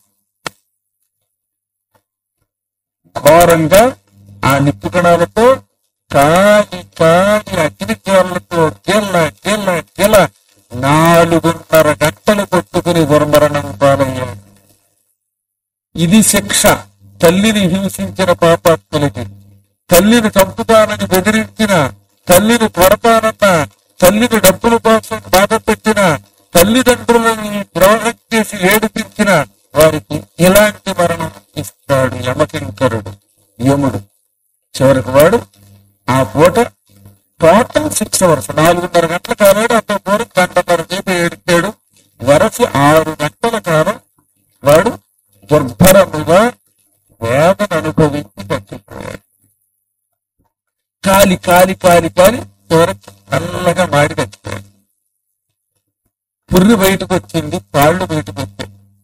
ఘోరంగా ఆ నిప్పు కణాలతో కాలి కాలి అగ్ని జ్వాలతో గిల్ల గిల్ల గిల్ల నాలుగున్నర గంటలు కొట్టుకుని దుర్మరణం పాలయ్యాడు ఇది శిక్ష తల్లిని హింసించిన పాపాత్ములకి తల్లిని చంపుతానని బెదిరించిన తల్లిని కొడతానన్న తల్లిని డబ్బుల కోసం బాధ పెట్టిన తల్లిదండ్రులని ద్రోహం చేసి ఏడిపించిన వారికి ఇలాంటి మరణం ఇస్తాడు యమకింకరుడు యముడు చివరికి వాడు ఆ పూట టోటల్ సిక్స్ అవర్స్ నాలుగున్నర గంటల కాలాడు అంత పూట గంటన్నర సేపు ఏడిచాడు వరసి ఆరు గంటల కాలం వాడు దుర్భరముగా వేదన అనుభవించి చచ్చిపోయాడు కాలి కాలి కాలి కాలి చివరికి నల్లగా మాడి చచ్చిపోయాడు పుర్రి బయటకు వచ్చింది కాళ్ళు బయటకు వచ్చాయి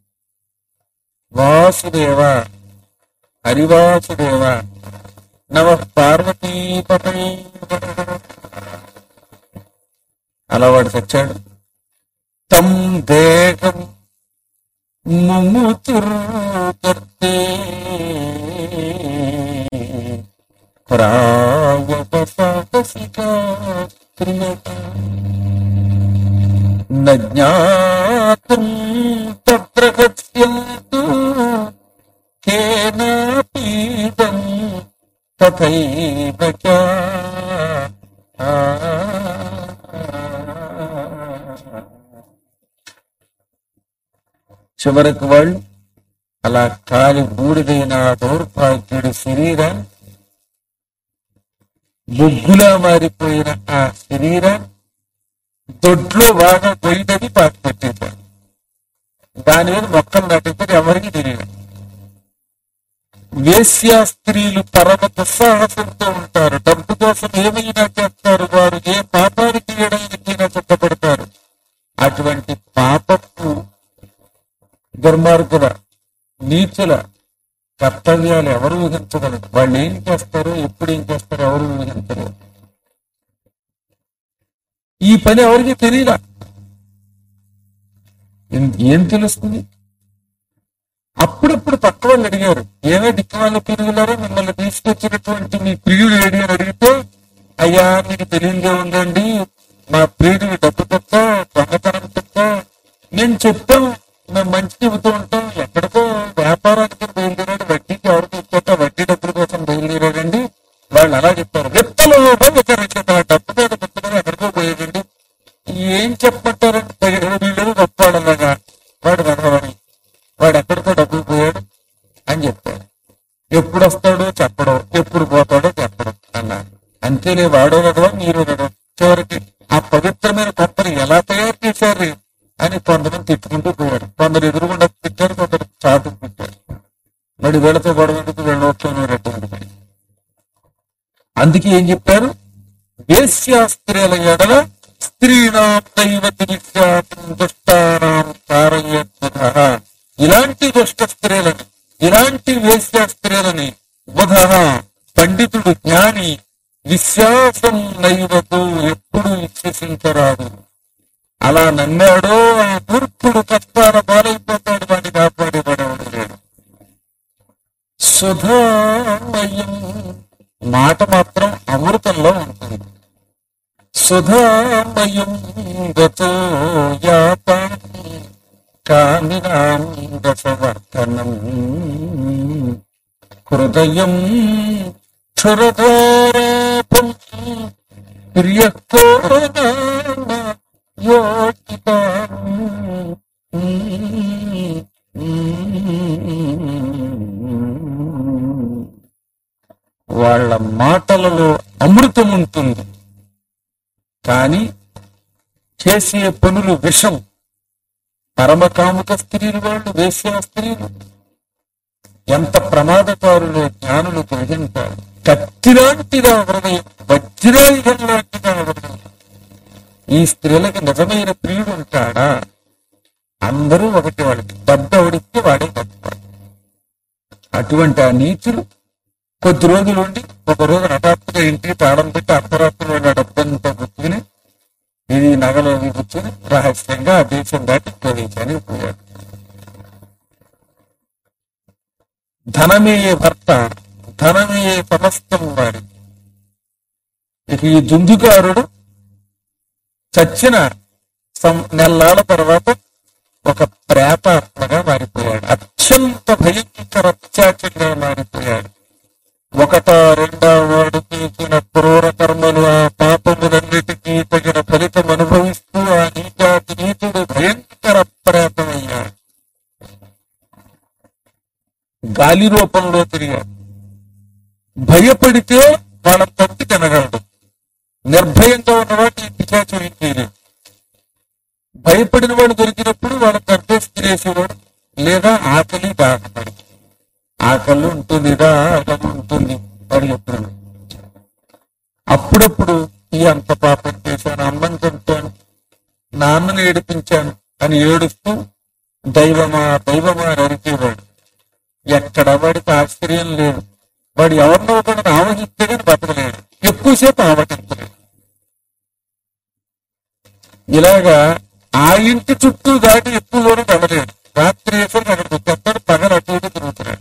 వాసుదేవ హరివాసుదేవ నమ పార్వతీపతే అలా వాడు చచ్చాడు తం దేహం ముముతుర్తే క్రియత न ज्ञातुम् तत्र गच्छन्तु केनापीदम् तथैव च చివరికి వాళ్ళు అలా కాలి బూడిదైన ఆ దౌర్భాగ్యుడి శరీరాన్ని బొగ్గులా మారిపోయిన ఆ శరీరాన్ని దొడ్లో బాగా పోయినది పాత పెట్టేశారు దాని మీద మొక్కలు నాటితే ఎవరికి తెలియదు వేశ్యా స్త్రీలు పరమ దుస్సాహసంతో ఉంటారు డబ్బు కోసం ఏమైనా చేస్తారు వారు ఏ పాపానికి చేయడానికైనా సిద్ధపడతారు అటువంటి పాపపు దుర్మార్గుల నీచుల కర్తవ్యాలు ఎవరు ఊహించగలరు వాళ్ళు ఏం చేస్తారో ఎప్పుడు ఏం చేస్తారో ఎవరు ఊహించలేరు ఈ పని ఎవరికి తెలియదా ఏం- ఏం తెలుస్తుంది అప్పుడప్పుడు పక్క వాళ్ళు అడిగారు ఏమే దిక్కు వాళ్ళ పిరుగులారో మిమ్మల్ని తీసుకొచ్చినటువంటి మీ ప్రియుడు ఏడి అని అడిగితే అయ్యా మీకు తెలియదే ఉందండి మా ప్రియుడు డబ్బు తప్ప దొంగతనం తప్ప నేను చెప్పాం మేము మంచి చెబుతూ ఉంటాం ఎక్కడికో వ్యాపారానికి బయలుదేరాడు వడ్డీకి ఎవరికి ఇచ్చాక వడ్డీ డబ్బుల కోసం బయలుదేరాడండి వాళ్ళు అలా చెప్పారు విత్తలు విచారించారు డబ్బు మీద పెట్టుకుని ఎక్కడికో పోయేదండి ఏం చెప్పమంటారంటే వీళ్ళు గొప్పవాళ్ళలాగా వాడు వెనకబడి వాడు ఎక్కడికో డబ్బులు పోయాడు అని చెప్పాడు ఎప్పుడు వస్తాడో చెప్పడం ఎప్పుడు పోతాడో చెప్పడం అన్నారు అంతేలే వాడో నడవ మీరు నడవ చివరికి ఆ పవిత్రమైన కొంపని ఎలా తయారు చేశారు అని కొంతమంది తిట్టుకుంటూ పోయారు కొందరు ఎదురుగుండా తిట్టారు కొందరు చాటు తిట్టారు మరి వీళ్ళతో గొడవ ఎందుకు వీళ్ళ నోట్లో రెట్టు ఉంటుంది అందుకే ఏం చెప్పారు వేశ్యా స్త్రీల ఎడల స్త్రీణాం దైవతి నిత్యాతం దుష్టానాం కారయత్వః ఇలాంటి దుష్ట స్త్రీలని ఇలాంటి వేశ్యా స్త్రీలని బుధ పండితుడు జ్ఞాని విశ్వాసం నైవతు ఎప్పుడు విశ్వసించరాదు అలా నమ్మాడో ఆ మూర్ఖుడు కష్టాల పాలైపోతాడు వాడిని కాపాడేవాడేవాడు లేడు సుధామయం మాట మాత్రం అమృతంలో ఉంటుంది సుధామయం గతో యాత కామినాం రసవర్ధనం హృదయం క్షురధారాపం ప్రియకోరనామ యోగితాం వాళ్ళ మాటలలో అమృతం ఉంటుంది కానీ చేసే పనులు విషం పరమకాముక స్త్రీలు వాళ్ళు వేశ్యా స్త్రీలు ఎంత ప్రమాదకారులో జ్ఞానులు గ్రహించారు కత్తిలాంటిదా హృదయం వజ్రాయుధం లాంటిదా హృదయం ఈ స్త్రీలకు నిజమైన ప్రియుడు ఉంటాడా అందరూ ఒకటి వాళ్ళకి డబ్బు ఎవడిస్తే వాడే డబ్బు అటువంటి ఆ నీచులు కొద్ది రోజులు ఉండి ఒక రోజు హఠాత్తుగా ఇంటికి తాళం పెట్టి అర్ధరాత్రి వాళ్ళ డబ్బంతా గుర్తుకుని ఇది నగలు అవి కూర్చొని రహస్యంగా ఆ దేశం దాటి ఇంకో దేశానికి పోయాడు ధనమేయే భర్త ధనమేయే సమస్తం వాడి ఇక ఈ దుందుకారుడు చచ్చిన సం నెల్లాల తర్వాత ఒక ప్రేతాత్మగా మారిపోయాడు అత్యంత భయంకర అత్యాచంగా మారిపోయాడు ఒకట రెండవ వాడు చేసిన క్రూర కర్మలు ఆ పాపములన్నిటికీ తగిన ఫలితం అనుభవిస్తూ ఆ నీచాతి నీతుడు భయంకర ప్రేతమయ్యాడు గాలి రూపంలో తిరిగాడు భయపడితే వాళ్ళ తట్టి తినగలడు నిర్భయంగా ఉన్నవాటి పిచాచం ఏం చేయలేదు భయపడిన వాడు దొరికినప్పుడు వాళ్ళ గర్భేసి తినేసేవాడు లేదా ఆకలి దాహపడి ఆకలి ఉంటుంది దాహం ఉంటుంది వాడు ఎప్పుడు అప్పుడప్పుడు ఈ అంత పాపం చేశాను అమ్మని చంపాను నాన్నని ఏడిపించాను అని ఏడుస్తూ దైవమా దైవమా అని అరిచేవాడు ఎక్కడ వాడికి ఆశ్చర్యం లేదు వాడు ఎవరినో ఒకరిని ఆవహిస్తే కానీ బతకలేడు ఎక్కువసేపు ఆవహించలేడు ఇలాగా ఆ ఇంటి చుట్టూ దాటి ఎక్కువ దూరం వెళ్ళలేడు రాత్రి వేసరికి అక్కడికి వచ్చేస్తాడు పగలు అటు ఇటు తిరుగుతున్నాడు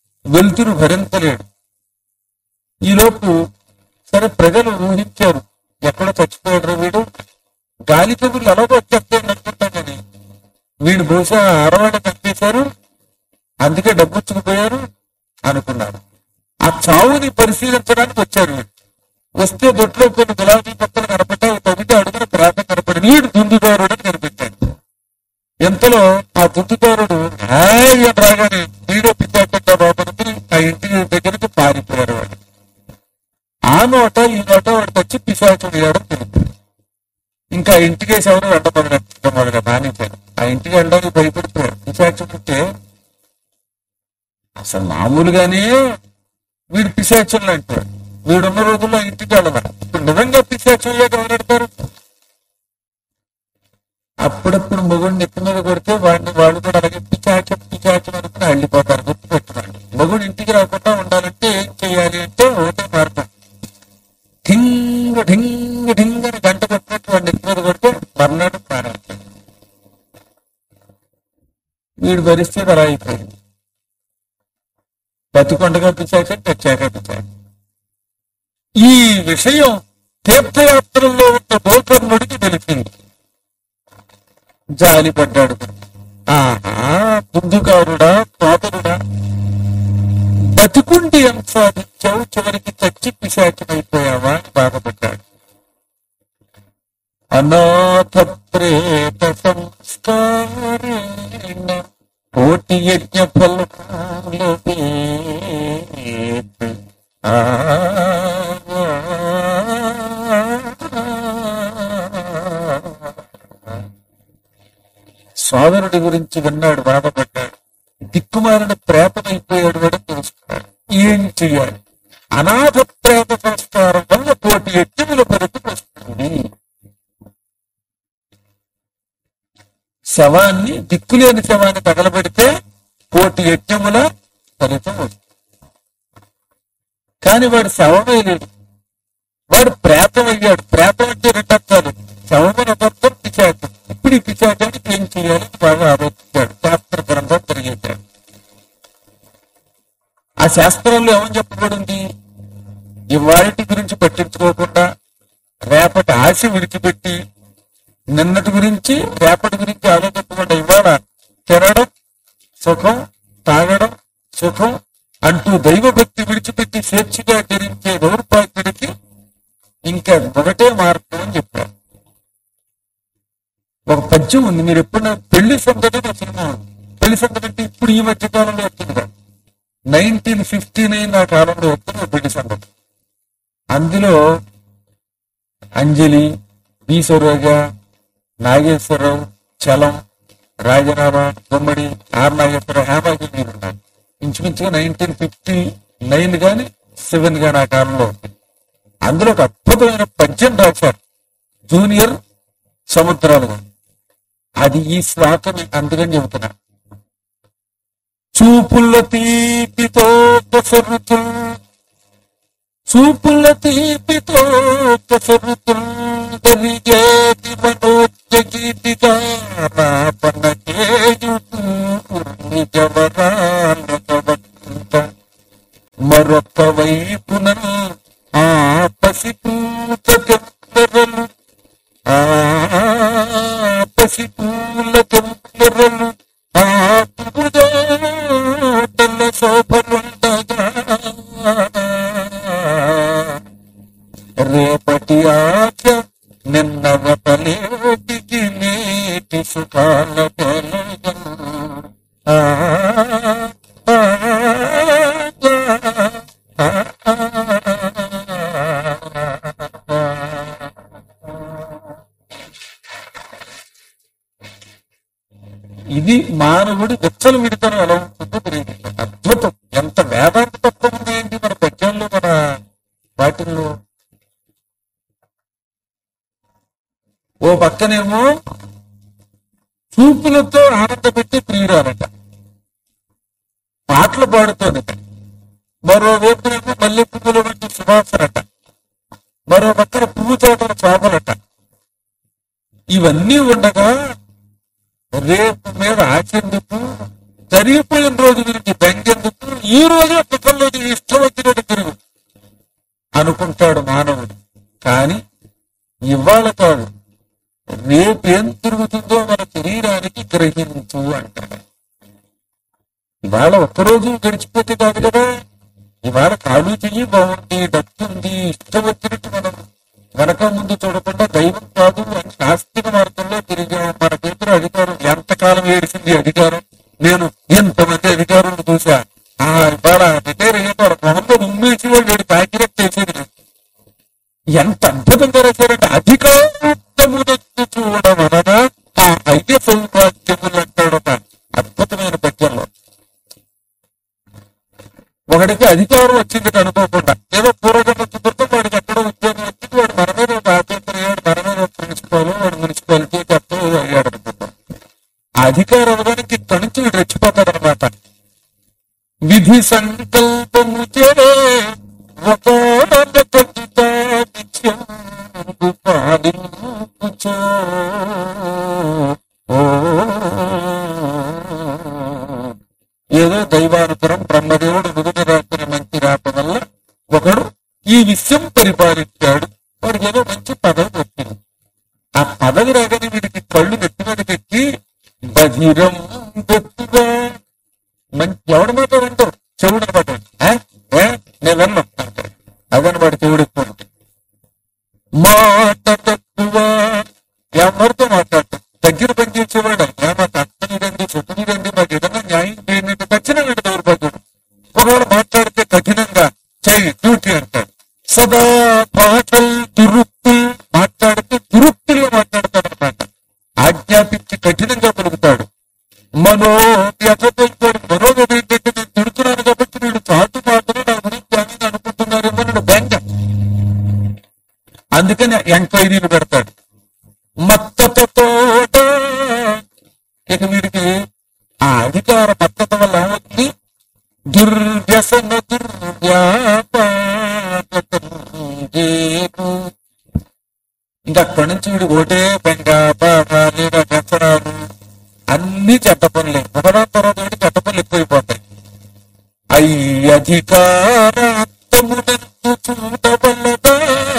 వెలుతురు భరించలేడు ఈలోపు సరే ప్రజలు ఊహించారు ఎక్కడో చచ్చిపోయాడు వీడు గాలి కబుర్లు ఎలాగో వచ్చేస్తాయని అనుకుంటాం కానీ వీడు బహుశా అరవాడ కట్టేశారు అందుకే డబ్బుచ్చుకుపోయారు అనుకున్నారు ఆ చావుని పరిశీలించడానికి వచ్చారు వీడు వస్తే దొడ్లో కొన్ని గులాబీ పక్కలు కనపడ్డాయి తొమ్మిది అడుగున ప్రాంత కనపడి వీడు దుందుదారుడు అని కనిపించాడు ఎంతలో ఆ దుందుదారుడు హాయ్ అని రాగానే వీడో పిచ్చాట బాబుని ఆ ఇంటి దగ్గరికి పారిపోయారు వాడు ఆ నోట ఈ నోట వాడు తెచ్చి పిశాచుడు వేయడం తెలిపింది ఇంకా ఆ ఇంటికి ఎవరు వెంటపడినట్టు మొదలుగా మానేశారు ఆ ఇంటికి వెళ్ళడానికి భయపడిపోయారు పిశాచుడితే అసలు మామూలుగానే వీడు పిశాచులు అంటారు వీడున్న రోజుల్లో ఆ ఇంటికి వెళ్ళదా ఇప్పుడు నిజంగా పిశాచుల్లో ఎవరెడతారు అప్పుడప్పుడు మొగుడిని ఎత్తి మీద కొడితే వాడిని వాళ్ళు కూడా అలాగే పిచాచం పిచాచం అనుకుని వెళ్ళిపోతారు గుర్తు పెట్టుకోండి మొగుడు ఇంటికి రాకుండా ఉండాలంటే ఏం చేయాలి అంటే ఒకటే మార్గం ఠింగ్ ఠింగ్ ఠింగ్ అని గంట కొట్టినట్టు వాడిని ఎత్తి మీద కొడితే మర్నాడు ప్రారంభించాడు వీడి పరిస్థితి అలా అయిపోయింది బతికొండగా పిచ్చాక తెచ్చాక పిచ్చాక ఈ విషయం తీర్థయాత్రల్లో ఉన్న గోకర్ణుడికి తెలిసింది జాలి పడ్డాడు ఆహా ముందుకారుడా తోటరుడా బతికుండి ఏం సాధించావు చివరికి చచ్చి పిశాచమైపోయావా అని బాధపడ్డాడు అనాథ ప్రేత సంస్కారేణ కోటి యజ్ఞ ఫలములు వేపు. ఆ సోదరుడి గురించి విన్నాడు బాధపడ్డాడు దిక్కుమాలిన ప్రేతమైపోయాడు కూడా తెలుసుకున్నాడు ఏం చెయ్యాలి అనాథ ప్రేత సంస్కారం వల్ల కోటి యజ్ఞముల ఫలితం వస్తుంది శవాన్ని దిక్కులేని శవాన్ని తగలబెడితే కోటి యజ్ఞముల ఫలితం వస్తుంది కానీ వాడు శవమే లేడు వాడు ప్రేతం అయ్యాడు ప్రేతం అంటే రెండు అర్థాలు శవమైన అబద్ధం పిచాచం ఇప్పుడు ఈ పిచాచానికి ఏం చేయాలి అని బాగా ఆలోచించాడు శాస్త్ర గ్రంథం తిరిగేశాడు ఆ శాస్త్రంలో ఏమని చెప్పబడింది ఇవాటి గురించి పట్టించుకోకుండా రేపటి ఆశ విడిచిపెట్టి నిన్నటి గురించి రేపటి గురించి ఆలోచించకుండా ఇవాళ తినడం సుఖం తాగడం సుఖం అంటూ దైవభక్తి విడిచిపెట్టి స్వేచ్ఛగా ధరించే దౌర్భాగ్యుడికి ఇంకా ఒకటే మార్గం అని చెప్పారు ఒక పద్యం ఉంది మీరు ఎప్పుడు పెళ్లి సందడి అనే సినిమా ఉంది పెళ్లి సందడి అంటే ఇప్పుడు ఈ మధ్య కాలంలో వచ్చింది కాదు నైన్టీన్ ఫిఫ్టీ నైన్ ఆ కాలంలో వచ్చింది పెళ్లి సందడి అందులో అంజలి బి సరోజ నాగేశ్వరరావు చలం రాజనామ గుమ్మడి ఆర్ నాగేశ్వరరావు హేమాజీ మీరు ఉన్నారు ఇంచుమించుగా నైన్టీన్ ఫిఫ్టీ నైన్ గాని సెవెన్ గాని ఆ కాలంలో ఉంది. అందులో ఒక అద్భుతమైన పద్యం రాశారు జూనియర్ సముద్రాలు అని. అది ఈ శ్లోకం అందుకని చెబుతున్నా చూపుల తీపితో కొసరుతు చూపుల తీపితో కొసరుతు జరిగేది మనోజ్ఞ గీతిగా నా పనకేయుతూ నిజవరాలకవంత మరొక వైపున ఆ పసిపూత గంధరలు ఆ పసిపూల గంధరలు ఆ పురుదోటల శోభలుండగా రేపటి ఆశ నిన్న వతలేటికి నేటి సుఖాల కలగం. ఆ ఆ, ఆ, ఆ, ఇది మానవుడి వెచ్చలు విడతను ఎలా ఉంటుందో తెలియదు అద్భుతం ఎంత వేదాంత తత్వం ఉంది ఏంటి మన పద్యంలో మన వాటిల్లో ఓ పక్కనేమో చూపులతో ఆనందపెట్టి ప్రియురాలట పాటలు పాడుతోందట మరోవైపునేమో మల్లె పువ్వుల వంటి సువాసనట మరో పక్కన పువ్వు తోటల చేపలట ఇవన్నీ ఉండగా రేపు మీద ఆచెందుకు జరిగిపోయిన రోజు గురించి బెంగెందుకు ఈ రోజే కుటుంబంలో ఇష్టం వచ్చినట్టు తిరుగు అనుకుంటాడు మానవుడు కానీ ఇవాళ కాదు రేపేం తిరుగుతుందో మన శరీరానికి గ్రహించు అంటారు ఇవాళ ఒక్కరోజు గడిచిపోతే కాదు కదా ఇవాళ కాలు చెయ్యి బాగుంది డబ్బు ఉంది ఇష్టం వచ్చినట్టు మనం వెనక ముందు చూడకుండా దైవం కాదు అని శాస్త్రీయ మార్గంలో తిరిగాం మన చేతులు అధికారం ఎంతకాలం ఏడిసింది అధికారం నేను ఎంతమంది అధికారులు చూసా ఆ ఇవాళ రిటైర్ అయ్యేవారు మొహంలో ఉమ్మేసి వాళ్ళు వీడు ప్యాకెట్ చేసేది లేదు. ఎంత అద్భుతంగా రాశారంటే అధికారమునకు చూడడం అనగా ఆ ఐక్య సౌభాగ్యములు అంటాడు ఒక అద్భుతమైన పద్యంలో ఒకడికి అధికారం వచ్చింది అనుకోకుండా ఏదో పూర్వజన్మ కుదురుతో వాడికి ఎక్కడో ఉద్యోగం వచ్చింది వాడు మన మీద ఒక ఆఫీసర్ అయ్యాడు మన మీద ఒక ప్రిన్సిపాల్ వాడు మున్సిపాలిటీ చెప్తా అయ్యాడు అనుకుంటాం ఆ అధికారం అవడానికి ఇక్కడి నుంచి వీడు రెచ్చిపోతాడు అనమాట విధి సంకల్పము చేరే పాలించుచో ఓ ఏదో దైవానుపురం బ్రహ్మదేవుడు నుదుట రాసిన మంచి రాత వల్ల ఒకడు ఈ విషయం పరిపాలించాడు వాడికి ఏదో మంచి పదవి వచ్చింది ఆ పదవి రాగానే వీడికి కళ్ళు నెత్తి మీద పెట్టి బధిరం గొప్పగా మంచి ఎవడి మాట వింటారు చెవుడు మాట ఆ? ఏ? నేను విన్నాను అంటాడు అదని వాడు చెవుడు ఎక్కువ ఉంటాడు. మాట తక్కువ ఎవరితో మాట్లాడతాం దగ్గర పని చేసేవాడు "ఏ, మాకు అత్తనిదండి చెట్టునిదండి మాకు ఏదైనా న్యాయం చేయనంటే ఖచ్చితంగా దౌర్భాగ్యుడు ఒకవేళ మాట్లాడితే కఠినంగా చేయి డ్యూటీ అంటాడు సదా భాషలు దురుక్తులు మాట్లాడితే దురుక్తులుగా మాట్లాడతాడు అనమాట ఆజ్ఞాపించి కఠినంగా పలుకుతాడు మనో వ్యథపడిపోయి మనోగత ఏంటంటే నేను తిడుతున్నాను కాబట్టి వీడు చాటు మాటలు నా గురించి అని అనుకుంటున్నారేమో నేను బెంగ అందుకని ఎంక్వైరీలు పెడతాడు మత్తతోట ఇక వీడికి ఆ అధికార మత్తత వల్ల ఏమవుతుంది దుర్వ్యసన దుర్వ్యాపేపు ఇంకా అక్కడి నుంచి వీడు ఒకటే బెంగ బాధ లేదా వ్యసనాలు అన్ని చెడ్డ పనులే ఒకదాని తర్వాత ఒకటి చెడ్డ పనులు ఎక్కువైపోతాయి అయ్యి అధికారాత్మమునందు చూడవల్లదా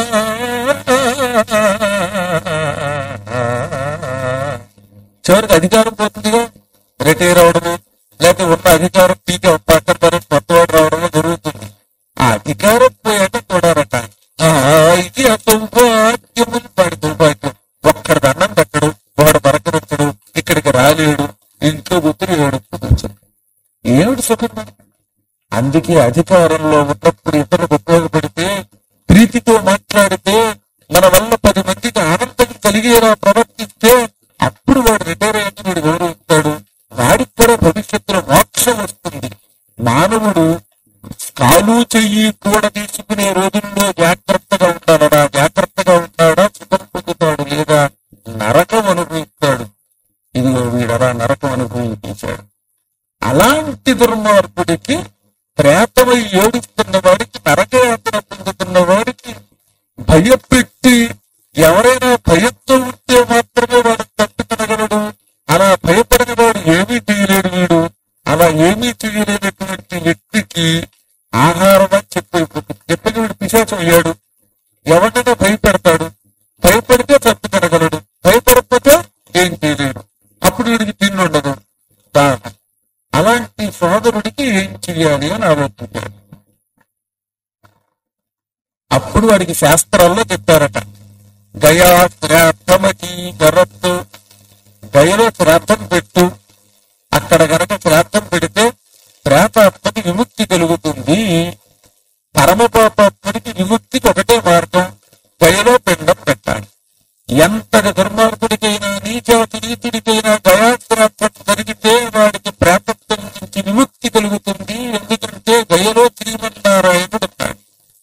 చివరికి అధికారం పోతుందిగా రిటైర్ అవడము లేకపోతే ఉన్న అధికారం పీకే పక్కన పని కొత్తవాడు రావడము జరుగుతుంది ఆ అధికారం పోయాక చూడారట ఆ ఇది అసౌభాగ్యములు వాడి దుర్భాగ్యం ఒక్కడి దండం పెట్టడు వాడు పరకరించడు ఇక్కడికి రాలేడు ఇంట్లో కూతురు ఏడుస్తూ కూర్చుంది ఏమిటి సుఖం మనకి? అందుకే అధికారంలో ఉన్నప్పుడు ఇతరులకు ఉపయోగపడితే ప్రీతితో మాట్లాడితే మన వల్ల పది మందికి ఆనందం కలిగేలా ప్రవర్తిస్తే అప్పుడు వాడు రిటైర్ అయ్యి వీడు గౌరవిస్తాడు వాడికి కూడా భవిష్యత్తులో మోక్షం వస్తుంది మానవుడు కాలు చెయ్యి కూడా తీసుకునే రోజుల్లో జాగ్రత్తగా ఉంటాడా జాగ్రత్తగా ఉంటాడా సుఖం పొందుతాడు లేదా నరకం అనుభవిస్తాడు ఇదిగో వీడరా నరకం అనుభవించాడు అలాంటి దుర్మార్గుడికి ప్రేతమై ఏడుస్తున్న వాడికి నరకయాత్ర పొందుతున్న వాడికి భయపెట్టి ఎవరైనా భయంతో ఉంటే మాత్రమే వాడు తట్టుకునగలడు అలా భయపడిన వాడు ఏమీ చేయలేడు వీడు అలా ఏమీ చేయలేనటువంటి వ్యక్తికి ఆహారం అని చెప్పిపోతుంది చెప్పిన వీడు పిశాచం అయ్యాడు ఎవరినైనా భయపెడతాడు భయపడితే తట్టుకునగలడు భయపడకపోతే ఏం చేయలేడు అప్పుడు వీడికి తిండి ఉండదు దాహం అలాంటి సోదరుడికి ఏం చెయ్యాలి అని ఆలోచించాడు అప్పుడు వాడికి శాస్త్రాల్లో చెప్పారట గయా శ్రాద్ధమకి గరత్తు గయలో శ్రాద్ధం పెట్టు అక్కడ గనక శ్రాద్ధం పెడితే ప్రేతాత్మకి విముక్తి కలుగుతుంది పరమపాపాత్ముడికి విముక్తికి ఒకటే మార్గం గయలో పిండం పెట్టాలి ఎంతటి దుర్మార్గుడికైనా నీచాతి నీతుడికైనా దయాశ్రాద్ధం జరిగితే వాడికి ప్రేతత్వం నుంచి విముక్తి కలుగుతుంది ఎందుకంటే గయలో శ్రీమన్నారాయణుడు ఉన్నాడు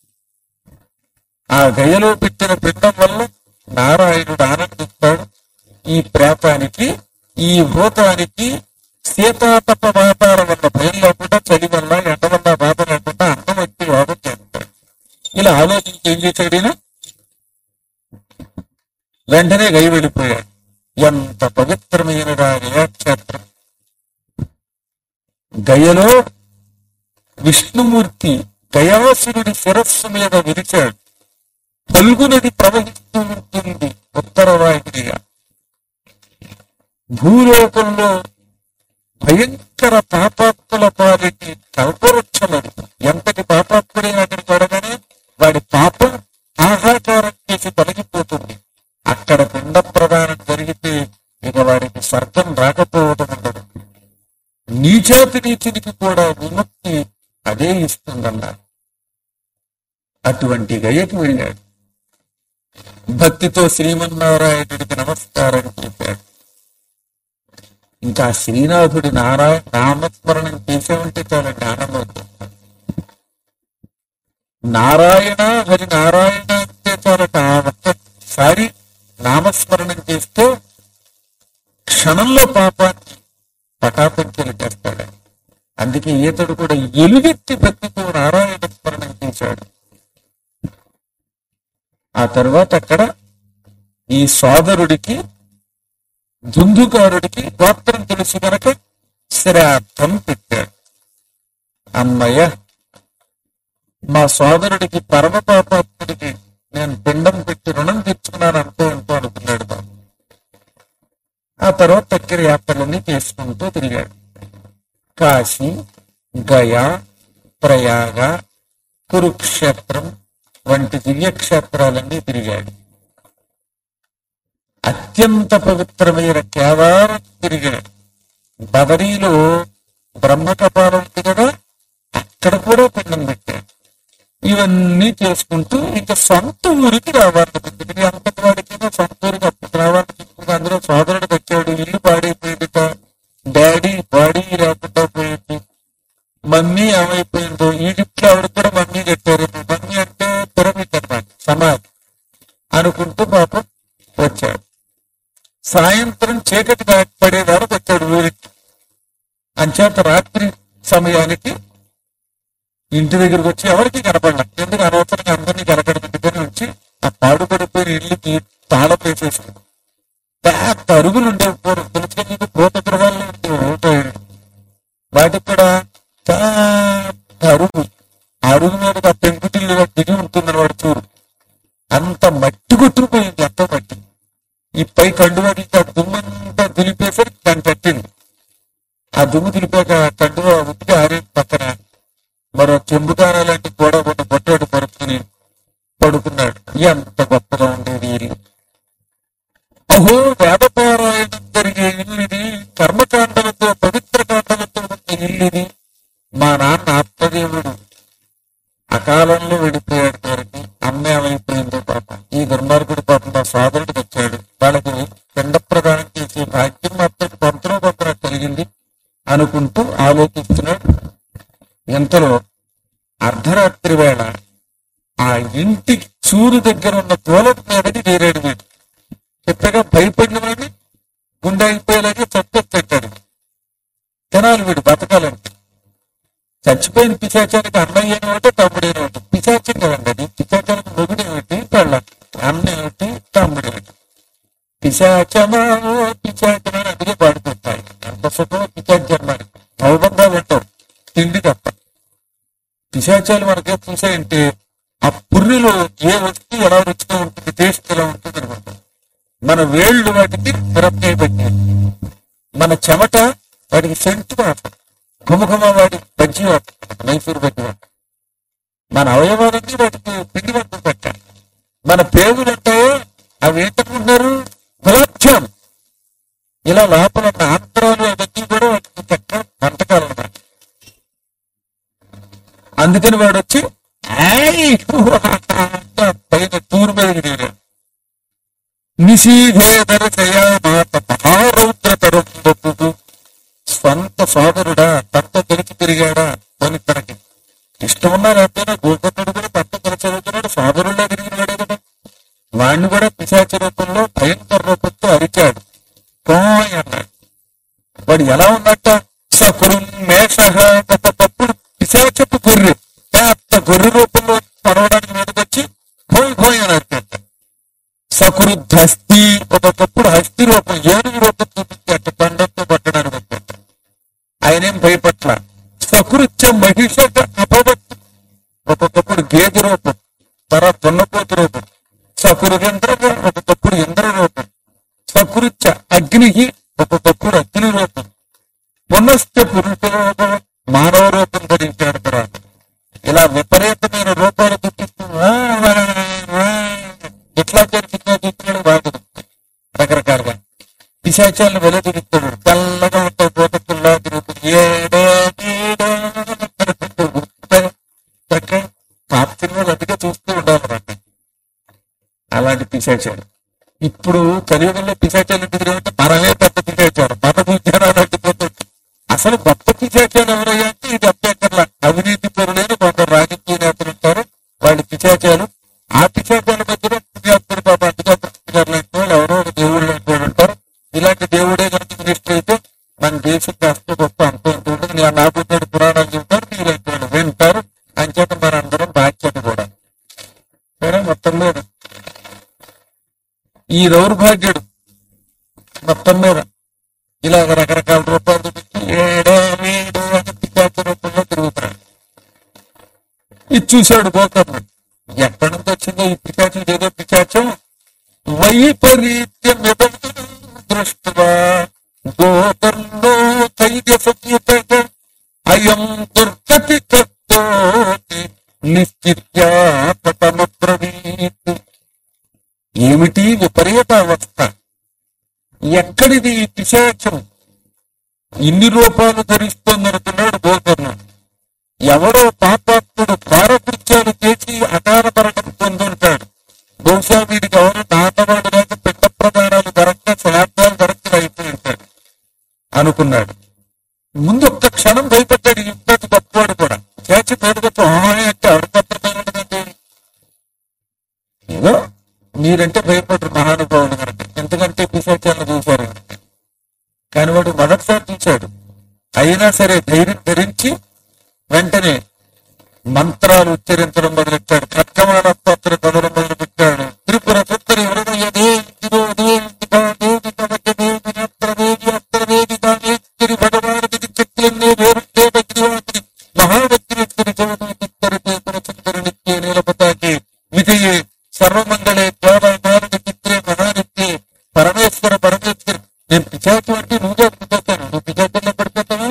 ఆ గయలో పెట్టిన పిండం వల్ల నారాయణుడు ఆనందిస్తాడు ఈ ప్రేతానికి ఈ భూతానికి శీతాతప వాతావరణం వల్ల భయం లేకుండా చలి వల్ల ఎండ వల్ల బాధ లేకుండా అన్నం వచ్చి వాదం చేస్తాడు ఇలా ఆలోచించి ఏం చేశాడు ఈయన? వెంటనే గై వెళ్ళిపోయాడు ఎంత పవిత్రమైన గయాక్షేత్రం గయలో విష్ణుమూర్తి గయాసురుడి శిరస్సు మీద విరిచాడు పలుగు నది ప్రవహిస్తూ ఉంటుంది భూలోకంలో భయంకర పాపాత్ముల పాలిటి కల్పవృక్షమది ఎంతటి పాపాత్ముడైన అక్కడికి చూడగానే వాడి పాపం ఆహాకారం చేసి తొలగిపోతుంది అక్కడ పిండ ప్రదానం జరిగితే ఇక వాడికి స్వర్గం రాకపోవడం ఉండదు నీచాతి నీచునికి కూడా విముక్తి అదే ఇస్తుందన్నారు అటువంటి గయకు వెళ్ళాడు భక్తితో శ్రీమన్నారాయణుడికి నమస్కారం చేశాడు ఇంకా శ్రీనాథుడి నారాయణ నామస్మరణం చేసేవంటే చాలా జ్ఞానం అవుతుంది నారాయణ హరి నారాయణ అంటే చాలట ఆ ఒక్కసారి నామస్మరణం చేస్తే క్షణంలో పాపాన్ని పటాపంచలు చేస్తాడు అందుకే ఈతడు కూడా ఎలుగెత్తి భక్తితో నారాయణ స్మరణం చేశాడు ఆ తర్వాత అక్కడ ఈ సోదరుడికి దుందుకారుడికి గోత్రం తెలుసు కనుక శ్రాద్ధం పెట్టాడు అమ్మయ్య మా సోదరుడికి పరమ పాపాత్ముడికి నేను పిండం పెట్టి రుణం తెచ్చుకున్నాను అంటూ ఎంతో అనుకున్నాడు బాబు ఆ తర్వాత దగ్గర యాత్రలన్నీ చేసుకుంటూ తిరిగాడు కాశీ గయా ప్రయాగ కురుక్షేత్రం వంటి దివ్యక్షేత్రాలన్నీ తిరిగాడు అత్యంత పవిత్రమైన కేదారం తిరిగాడు బదరీలో బ్రహ్మకపాలం ఉంది కదా అక్కడ కూడా పిండం పెట్టాడు ఇవన్నీ చేసుకుంటూ ఇంకా సొంత ఊరికి రావాలనుకుంటుంది అంతటి వాడికి సొంత ఊరికి అప్పుడు రావాలనుకుంటుంది అందులో సోదరుడు వచ్చాడు ఇల్లు పాడైపోయిందిట డాడీ బాడీ లేకుండా పోయింది మమ్మీ ఏమైపోయిందో ఈజిప్ట్ లో ఆవిడ కూడా మమ్మీ కట్టారు మమ్మీ అంటే పిరమిడ్ అన్నమాట సమాధి అనుకుంటూ పాపం వచ్చాడు సాయంత్రం చీకటి దాటి పడే వరకు వచ్చాడు ఊరికి అంచేత రాత్రి సమయానికి ఇంటి దగ్గరికి వచ్చి ఎవరికి కనపడలే ఎందుకు అనవసరంగా అందరినీ కనపడుతుందని వచ్చి ఆ పాడుపడిపోయిన ఇల్లుకి తాళం వేసేసింది పెద్ద అరుగులు ఉండేవి పూర్వం తెలుసుకొని నీకు పూత గృహాల్లో ఉండేవి ఉంటాయి వాటికి కూడా పెద్ద అరుగు ఆ అరుగు మీద ఆ పెంకుటిల్లు దిగి ఉంటుంది వాడు చూడు అంత మట్టి కొట్టుకుపోయింది అంత మట్టి ఈ పై కండువాడి ఆ దుమ్మంతా దులిపేసరికి దాన్ని పట్టింది ఆ దుమ్ము దులిపాక కండువ ఉత్తిగా ఆరే పక్కన మరో చెంబుకార లాంటి గోడ కొట్టు బొట్టాడు పరుపుకుని పడుకున్నాడు ఎంత గొప్పగా ఉండేది ఈ ఇల్లు అహో వేదపారాయణం జరిగే ఇల్లు ఇది కర్మకాండలతో పవిత్ర కాండలతో ఉన్న ఇల్లు ఇది మా నాన్న ఆత్మదేవుడు అకాలంలో వెళ్ళిపోయాడు వారికి అమ్మ ఏమైపోయిందో పాపం ఈ దుర్మార్గుడు పాపం మా సోదరుడికి వచ్చాడు వాళ్ళకి పిండ ప్రదానం చేసే భాగ్యం మాత్రం కొంతలో కొంత నాకు కలిగింది అనుకుంటూ ఆలోచిస్తున్నాడు ఇంతలో అర్ధరాత్రి వేళ ఆ ఇంటి చూరు దగ్గర ఉన్న తోలం మీదకి నేరేడు వీడు చెప్పగా భయపడిన వాడిని గుండె అయిపోయేలాగే చచ్చెట్టాడు తినాలి వీడు బతకాలంటే చచ్చిపోయిన పిశాచానికి అన్నయ్య ఒకటి తమ్ముడైన ఒకటి పిశాచం కదండి అది పిశాచానికి మొగుడు ఏమిటి పెళ్ళ అన్న ఏమిటి తమ్ముడు ఏమిటి పిశాచమా పిశాచమా అని అందుకే పాడుకుంటాయి ఎంత సుఖం పిశాచ జన్మానికి నవబంధాలు ఉంటావు తిండి తప్ప పిశాచాలు మనకే చూసాయంటే ఆ పుర్రిలో ఏ వస్తువు ఎలా రుచిగా ఉంటుంది టేస్ట్ ఎలా ఉంటుంది అనుకుంటాం మన వేళ్ళు వాటికి మిరపకాయ పెట్టి మన చెమట వాటికి సెంటు వాడతాం ఘుమఘుమ వాడి బజ్జీ వాడతాం మైసూరు బజ్జీ వాడతాం మన అవయవాలన్నీ వాటికి పిండి వంటలు పెట్టాలి మన పేగులు ఉంటాయో అవి ఏంటనుకుంటున్నారు గులాబ్జామ్ ఇలా లోపల ఉన్న ఆంధ్రాలు అవన్నీ కూడా వాటికి చక్క వంటకాలు అన్నమాట అందుకని వాడు వచ్చి "ఆయ్" అంతా పైన తూరు మీద దిగాడు నిషీధేధర జయామాత మహారౌద్ర తరుపు స్వంత సోదరుడా తనతో కలిసి తిరిగాడా అని తనకి ఇష్టం ఉన్నా లేకపోయినా గోకర్ణుడు కూడా తనతో కలిసి చదువుతున్నాడు సోదరుల్లో తిరిగినాడే కదా వాణ్ణి కూడా పిశాచ రూపంలో భయంకర రూపంతో అరిచాడు పోయ్ అన్నాడు వాడు ఎలా ఉన్నట్ట సకురు మేష ఒకప్పుడు పిశాచపు గొర్రె పెద్ద గొర్రె రూపంలో పడవడానికి మీదకొచ్చి పోయి పోయి అని అరిచాడు సకృద్ హస్తి ఒకప్పుడు హస్తి రూపం ఏనుగు రూపం చూపించాట దండంతో పట్టడానికి వచ్చాట ఆయనేం భయపట్ల సకృత్య మహిష అపవత్తు ఒక్కొక్కప్పుడు గేదె రూపం తర్వాత దున్నపోతు రూపం సకురుగేంద్ర ఒకప్పుడు ఇంద్ర రూపం సకృత్య అగ్నికి ఒక్కొక్కప్పుడు అగ్ని రూపం పునశ్చ పురుషోగ మానవ రూపం ధరించాడు తర్వాత ఇలా విపరీతమైన రూపాలు చూపిస్తూ "ఆ, ఆ, ఆ" ఎట్లా జరిగిందో చూస్తున్నాడు బాగుంది రకరకాలుగా పిశాచాలను వెల తిరుగుతాడు తెల్లగా ఉంటాయి పోతకుల్లా తిరుగుతుంది ఏడో ఏడో అనుకుంటూ గుర్తుగా చక్కగా పాత సినిమాలు అందుకే చూస్తూ ఉండాలన్నమాట అలాంటి పిశాచాలు ఇప్పుడు కలియుగంలో పిశాచాలు ఎందుకు తిరిగితే మనమే పెద్ద పిశాచాలు మన చూచారు అలాంటి పోతుంది అసలు గొప్ప పిశాచాలు ఎవరయ్యా అంటే ఇది అభ్యంతరంలా అవినీతి పరులైన కొందరు రాజకీయ నేతలు ఉంటారు వాళ్ళు పిశాచాలు ఆ పిశాచాల మధ్యలో పుణ్యాత్ముడు పాప అందుగా గారు లాంటి వాళ్ళు ఎవరో ఒక దేవుళ్ళు లాంటి వాళ్ళు ఉంటారు ఇలాంటి దేవుడే కనుక మినిస్టర్ అయితే మన దేశం కాస్త గొప్ప అంత ఇంత ఉంటుంది నేను నాకున్నాడు పురాణాలు చెబుతారు నీలాంటి వాళ్ళు వింటారు అంచేత మన అందరం బాధ్యత కూడా సరే మొత్తం మీద ఈ దౌర్భాగ్యుడు మొత్తం మీద ఇలా రకరకాల రూపాయలు చూపించి ఏడో వీడో అని పిశాచ రూపంలో తిరుగుతున్నాడు ఇది చూశాడు గోకర్ణ ఎక్కడి నుంచి వచ్చిందో ఈ పిశాచం ఏదో పిశాచం వైపరీత్యం దృష్ట్యా గోకర్ణో చైత్య సత్యుత అయం దుర్గతి కర్తోతి నిశ్చిత్యాపతమబ్రవీత్ ఏమిటి విపరీత అవస్థ ఎక్కడిది ఈ పిశాచం ఇన్ని రూపాలు ధరిస్తోందనుకున్నాడు గోకర్ణుడు ఎవడో పాపాత్ముడు భారకృత్యాలు చేసి అకార మరణం పొందుంటాడు బహుశా వీడికి ఎవరు నాటవాడు లేక పిండ ప్రధానాలు దొరక్క శ్రాద్ధాలు దొరక్క అయిపోయి ఉంటాడు అనుకున్నాడు ముందు ఒక్క క్షణం భయపడ్డాడు ఇంతటి గొప్పవాడు కూడా చేసి పేరుకొచ్చి అంటే అడుపత్రమైనదంటే ఏదో మీరంటే భయపడరు మహానుభావులు కనుక ఎందుకంటే పిశాచాలను చూశారు కనుక కానీ వాడు మొదటిసారి చూశాడు అయినా సరే ధైర్యం ధరించి వెంటనే మంత్రాలు ఉచ్చరించడం మొదలెట్టాడు ఖడ్గమాన స్తోత్ర చదవడం మొదలు పెట్టాడు త్రిపుర సుత్తరి హృదయ దేవిలో దేవిక దేవిక మధ్య దేవి నేత్ర దేవి అస్త్ర దేవిక నేత్రి భగవానుడికి చెట్లన్నీ వేరుంటే భద్రివాటిని మహాభద్రేశ్వరి చౌదరి చిత్తరి పేపర సుందరి నిత్యే నీలపతాకి విజయే సర్వమంగళే ద్వారామారుడి చిత్రే మహానిత్యే పరమేశ్వర పరమేశ్వరి నేను పిచాచు అంటే నువ్వే పిచాచాను నువ్వు పిచాచంలో పడిపోతావా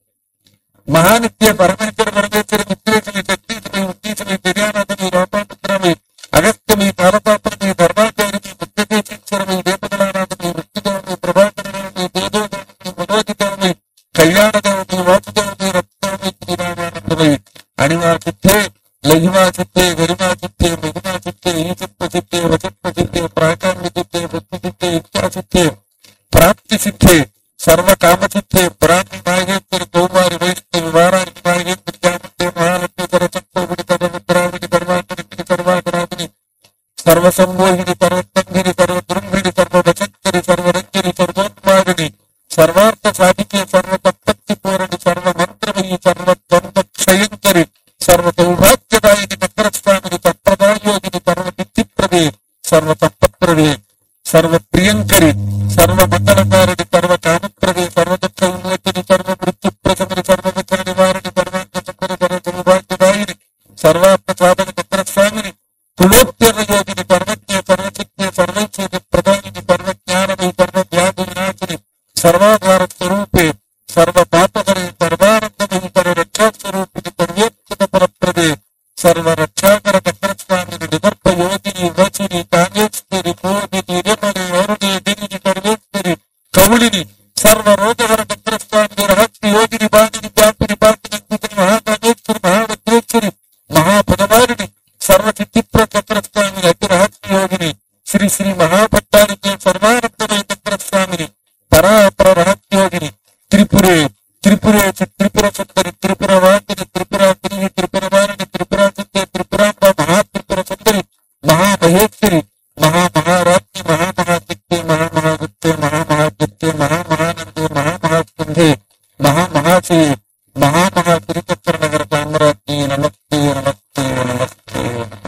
మహానిత్య పరమేశ్వర పరమేశ్వర విశ్లేషణ శక్తిని ఉత్తీసమి దివ్యానాథమి రూపాంతరమి అగస్త్యమి కాలపాత్రమి ధర్మాచారిమి ముఖ్యదేశీశ్వరమి దేపదలానాథమి వృత్తిదేవమి ప్రభాకరమి తేజోదేవమి మనోజిదేవమి కళ్యాణదేవమి వాసుదేవమి రక్తదేవమి శ్రీరామానందమి అణివా సిద్ధే లహిమా సిద్ధే గరిమా సిద్ధే మహిమా సిద్ధే ఈచిత్వ సిద్ధే వచత్వ సిద్ధే ప్రాకామ్య సిద్ధే వృత్తి సిద్ధే ఇచ్చా సిద్ధే ప్రాప్తి సిద్ధే సర్వ కామసిద్ధే పురాణి నాగేశ్వరి కౌమారి వైష్ణవి వారానికి నాగేశ్వరి జామంతే మహాలక్ష్మి సరచక్రవుడి సర్వముద్రావిడి సర్వాకరిణి సర్వాకరాధిని సర్వసంమోహిని సర్వస్తంభిని సర్వదృంభిని సర్వవశంకరి సర్వరంజని సర్వోత్మాదిని సర్వార్థ సాధికే సర్వ తప్పత్తి పూరణి సర్వ మంత్రమయి సర్వ ద్వంద్వ క్షయంకరి సర్వ సౌభాగ్యదాయిని చక్రస్వామిని తత్ప్రదాయోగిని సర్వ నిత్యప్రదే సర్వ తప్పత్రదే సర్వ ప్రియంకరి సర్వ మంగళకారిణి సర్వ కామప్రదే సర్వ దుఃఖ విమోచని సర్వ మృత్యు ప్రసమని సర్వ విఘ్న నివారణి సర్వాంగ చక్ర సర్వ సౌభాగ్యదాయిని సర్వాత్మ సాధన చక్రస్వామిని కులోత్తర యోగిని సర్వజ్ఞ సర్వశక్తి సర్వైశ్వర్య ప్రధానిని సర్వజ్ఞానమై సర్వ వ్యాధి వినాశిని సర్వాధార స్వరూపే సర్వ పాపకరి సర్వానందమై సర్వ రక్షా స్వరూపిణి సర్వేక్షణ పరప్రదే సర్వ రక్షాకర చక్రస్వామిని నిగర్భ యోగిని వచిని కామేశ్వరి పూర్ణిని రిమణి వరుణి దిని సర్వేశ్వరి కౌళిని సర్వ రోగహర చక్రస్వామిని రహస్య యోగిని బాణిని వ్యాపిని పాపిని స్థితిని మహాకామేశ్వరి మహాభద్రేశ్వరి మహాపదవారిని సర్వ సిద్ధిప్ర చక్రస్వామిని అతి రహస్య యోగిని శ్రీ శ్రీ మహాభట్టానికి సర్వానందమయ చక్రస్వామిని పరాపర రహస్యోగిని త్రిపురే త్రిపురే చి- త్రిపుర సుందరి త్రిపుర వాకిని త్రిపురాత్రి త్రిపుర వారిని త్రిపుర సుందరి త్రిపురాంబ మహాత్రిపుర సుందరి మహామహేశ్వరి మహామహారాజ్ఞి మహామహాశక్తి మహామహాగుప్తే మహామహాగుప్తే మహామహానందే మహామహాస్కంధే మహామహాశి మహామహాతిరుచక్ర నగర సామ్రాజ్ఞి నమస్తే నమస్తే నమస్తే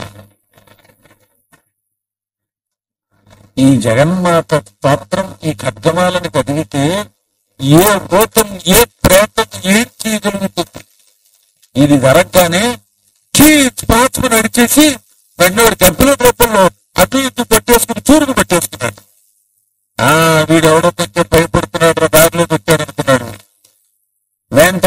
ఈ జగన్మాత స్తోత్రం ఈ ఖడ్గమాలని చదివితే ఏ భూతం ఏ ప్రేతం ఏం చేయగలుగుతుంది ఇది జరగగానే కీ పాత్ర నడిచేసి వెంటనే కంప్యూటర్ రూపంలో అటు ఇటు పెట్టేసుకుని చూరుకు పెట్టేసుకున్నాడు ఆ వీడెవడో కొంచెం భయపడుతున్నాడు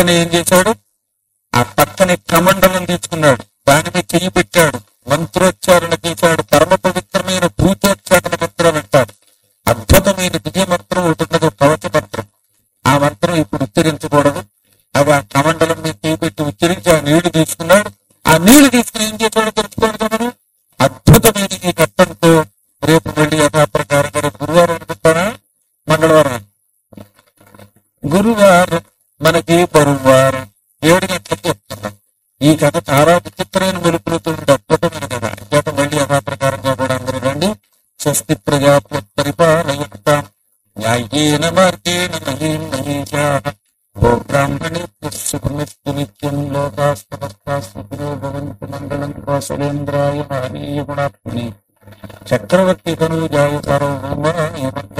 వెంటనే ఏం చేశాడు ఆ పక్కనే కమండలం తీసుకున్నాడు దాని మీద చెయ్యి పెట్టాడు మంత్రోచ్చారణ చేశాడు పరమ పవిత్రమైన భూతోచ్చారణ మంత్రం అంటాడు అద్భుతమైన దివ్య మంత్రం ఒకటి ఉన్నది ఒక కవచ మంత్రం ఆ మంత్రం ఇప్పుడు ఉచ్చరించకూడదు అది ఆ కమండలం మీద చేయి పెట్టి ఉచ్చరించి ఆ నీళ్లు తీసుకున్నాడు ఆ నీళ్లు తీసుకుని ఏం చేశాడో తెలుసుకోండి మనం అద్భుతమైన ఈ ఘట్టంతో రేపు మళ్ళీ యథాప్రకారంగా రేపు గురువారం అనుకుంటారా మంగళవారం గురువారం మనకి బరువారం ఏడు గంటలకు చెప్తున్నాం ఈ కథ చాలా విచిత్రమైన మెలుపులతో ఉండే అద్భుతమైన కథ ఇంకేత మళ్ళీ యథాప్రకారంగా కూడా అందరూ రండి స్వస్తి ప్రజాపతి పరిపాలయుక్త న్యాయేన మార్గేణ మహీం మహీషాః ఓ బ్రాహ్మణే శుభమిస్తు నిత్యం లోకాస్తమస్తాస్తు భవంతు మంగళం కోసలేంద్రాయ మహనీయ గుణాత్మని చక్రవర్తి తనూజాయ సార్వభౌమాయ మంగళం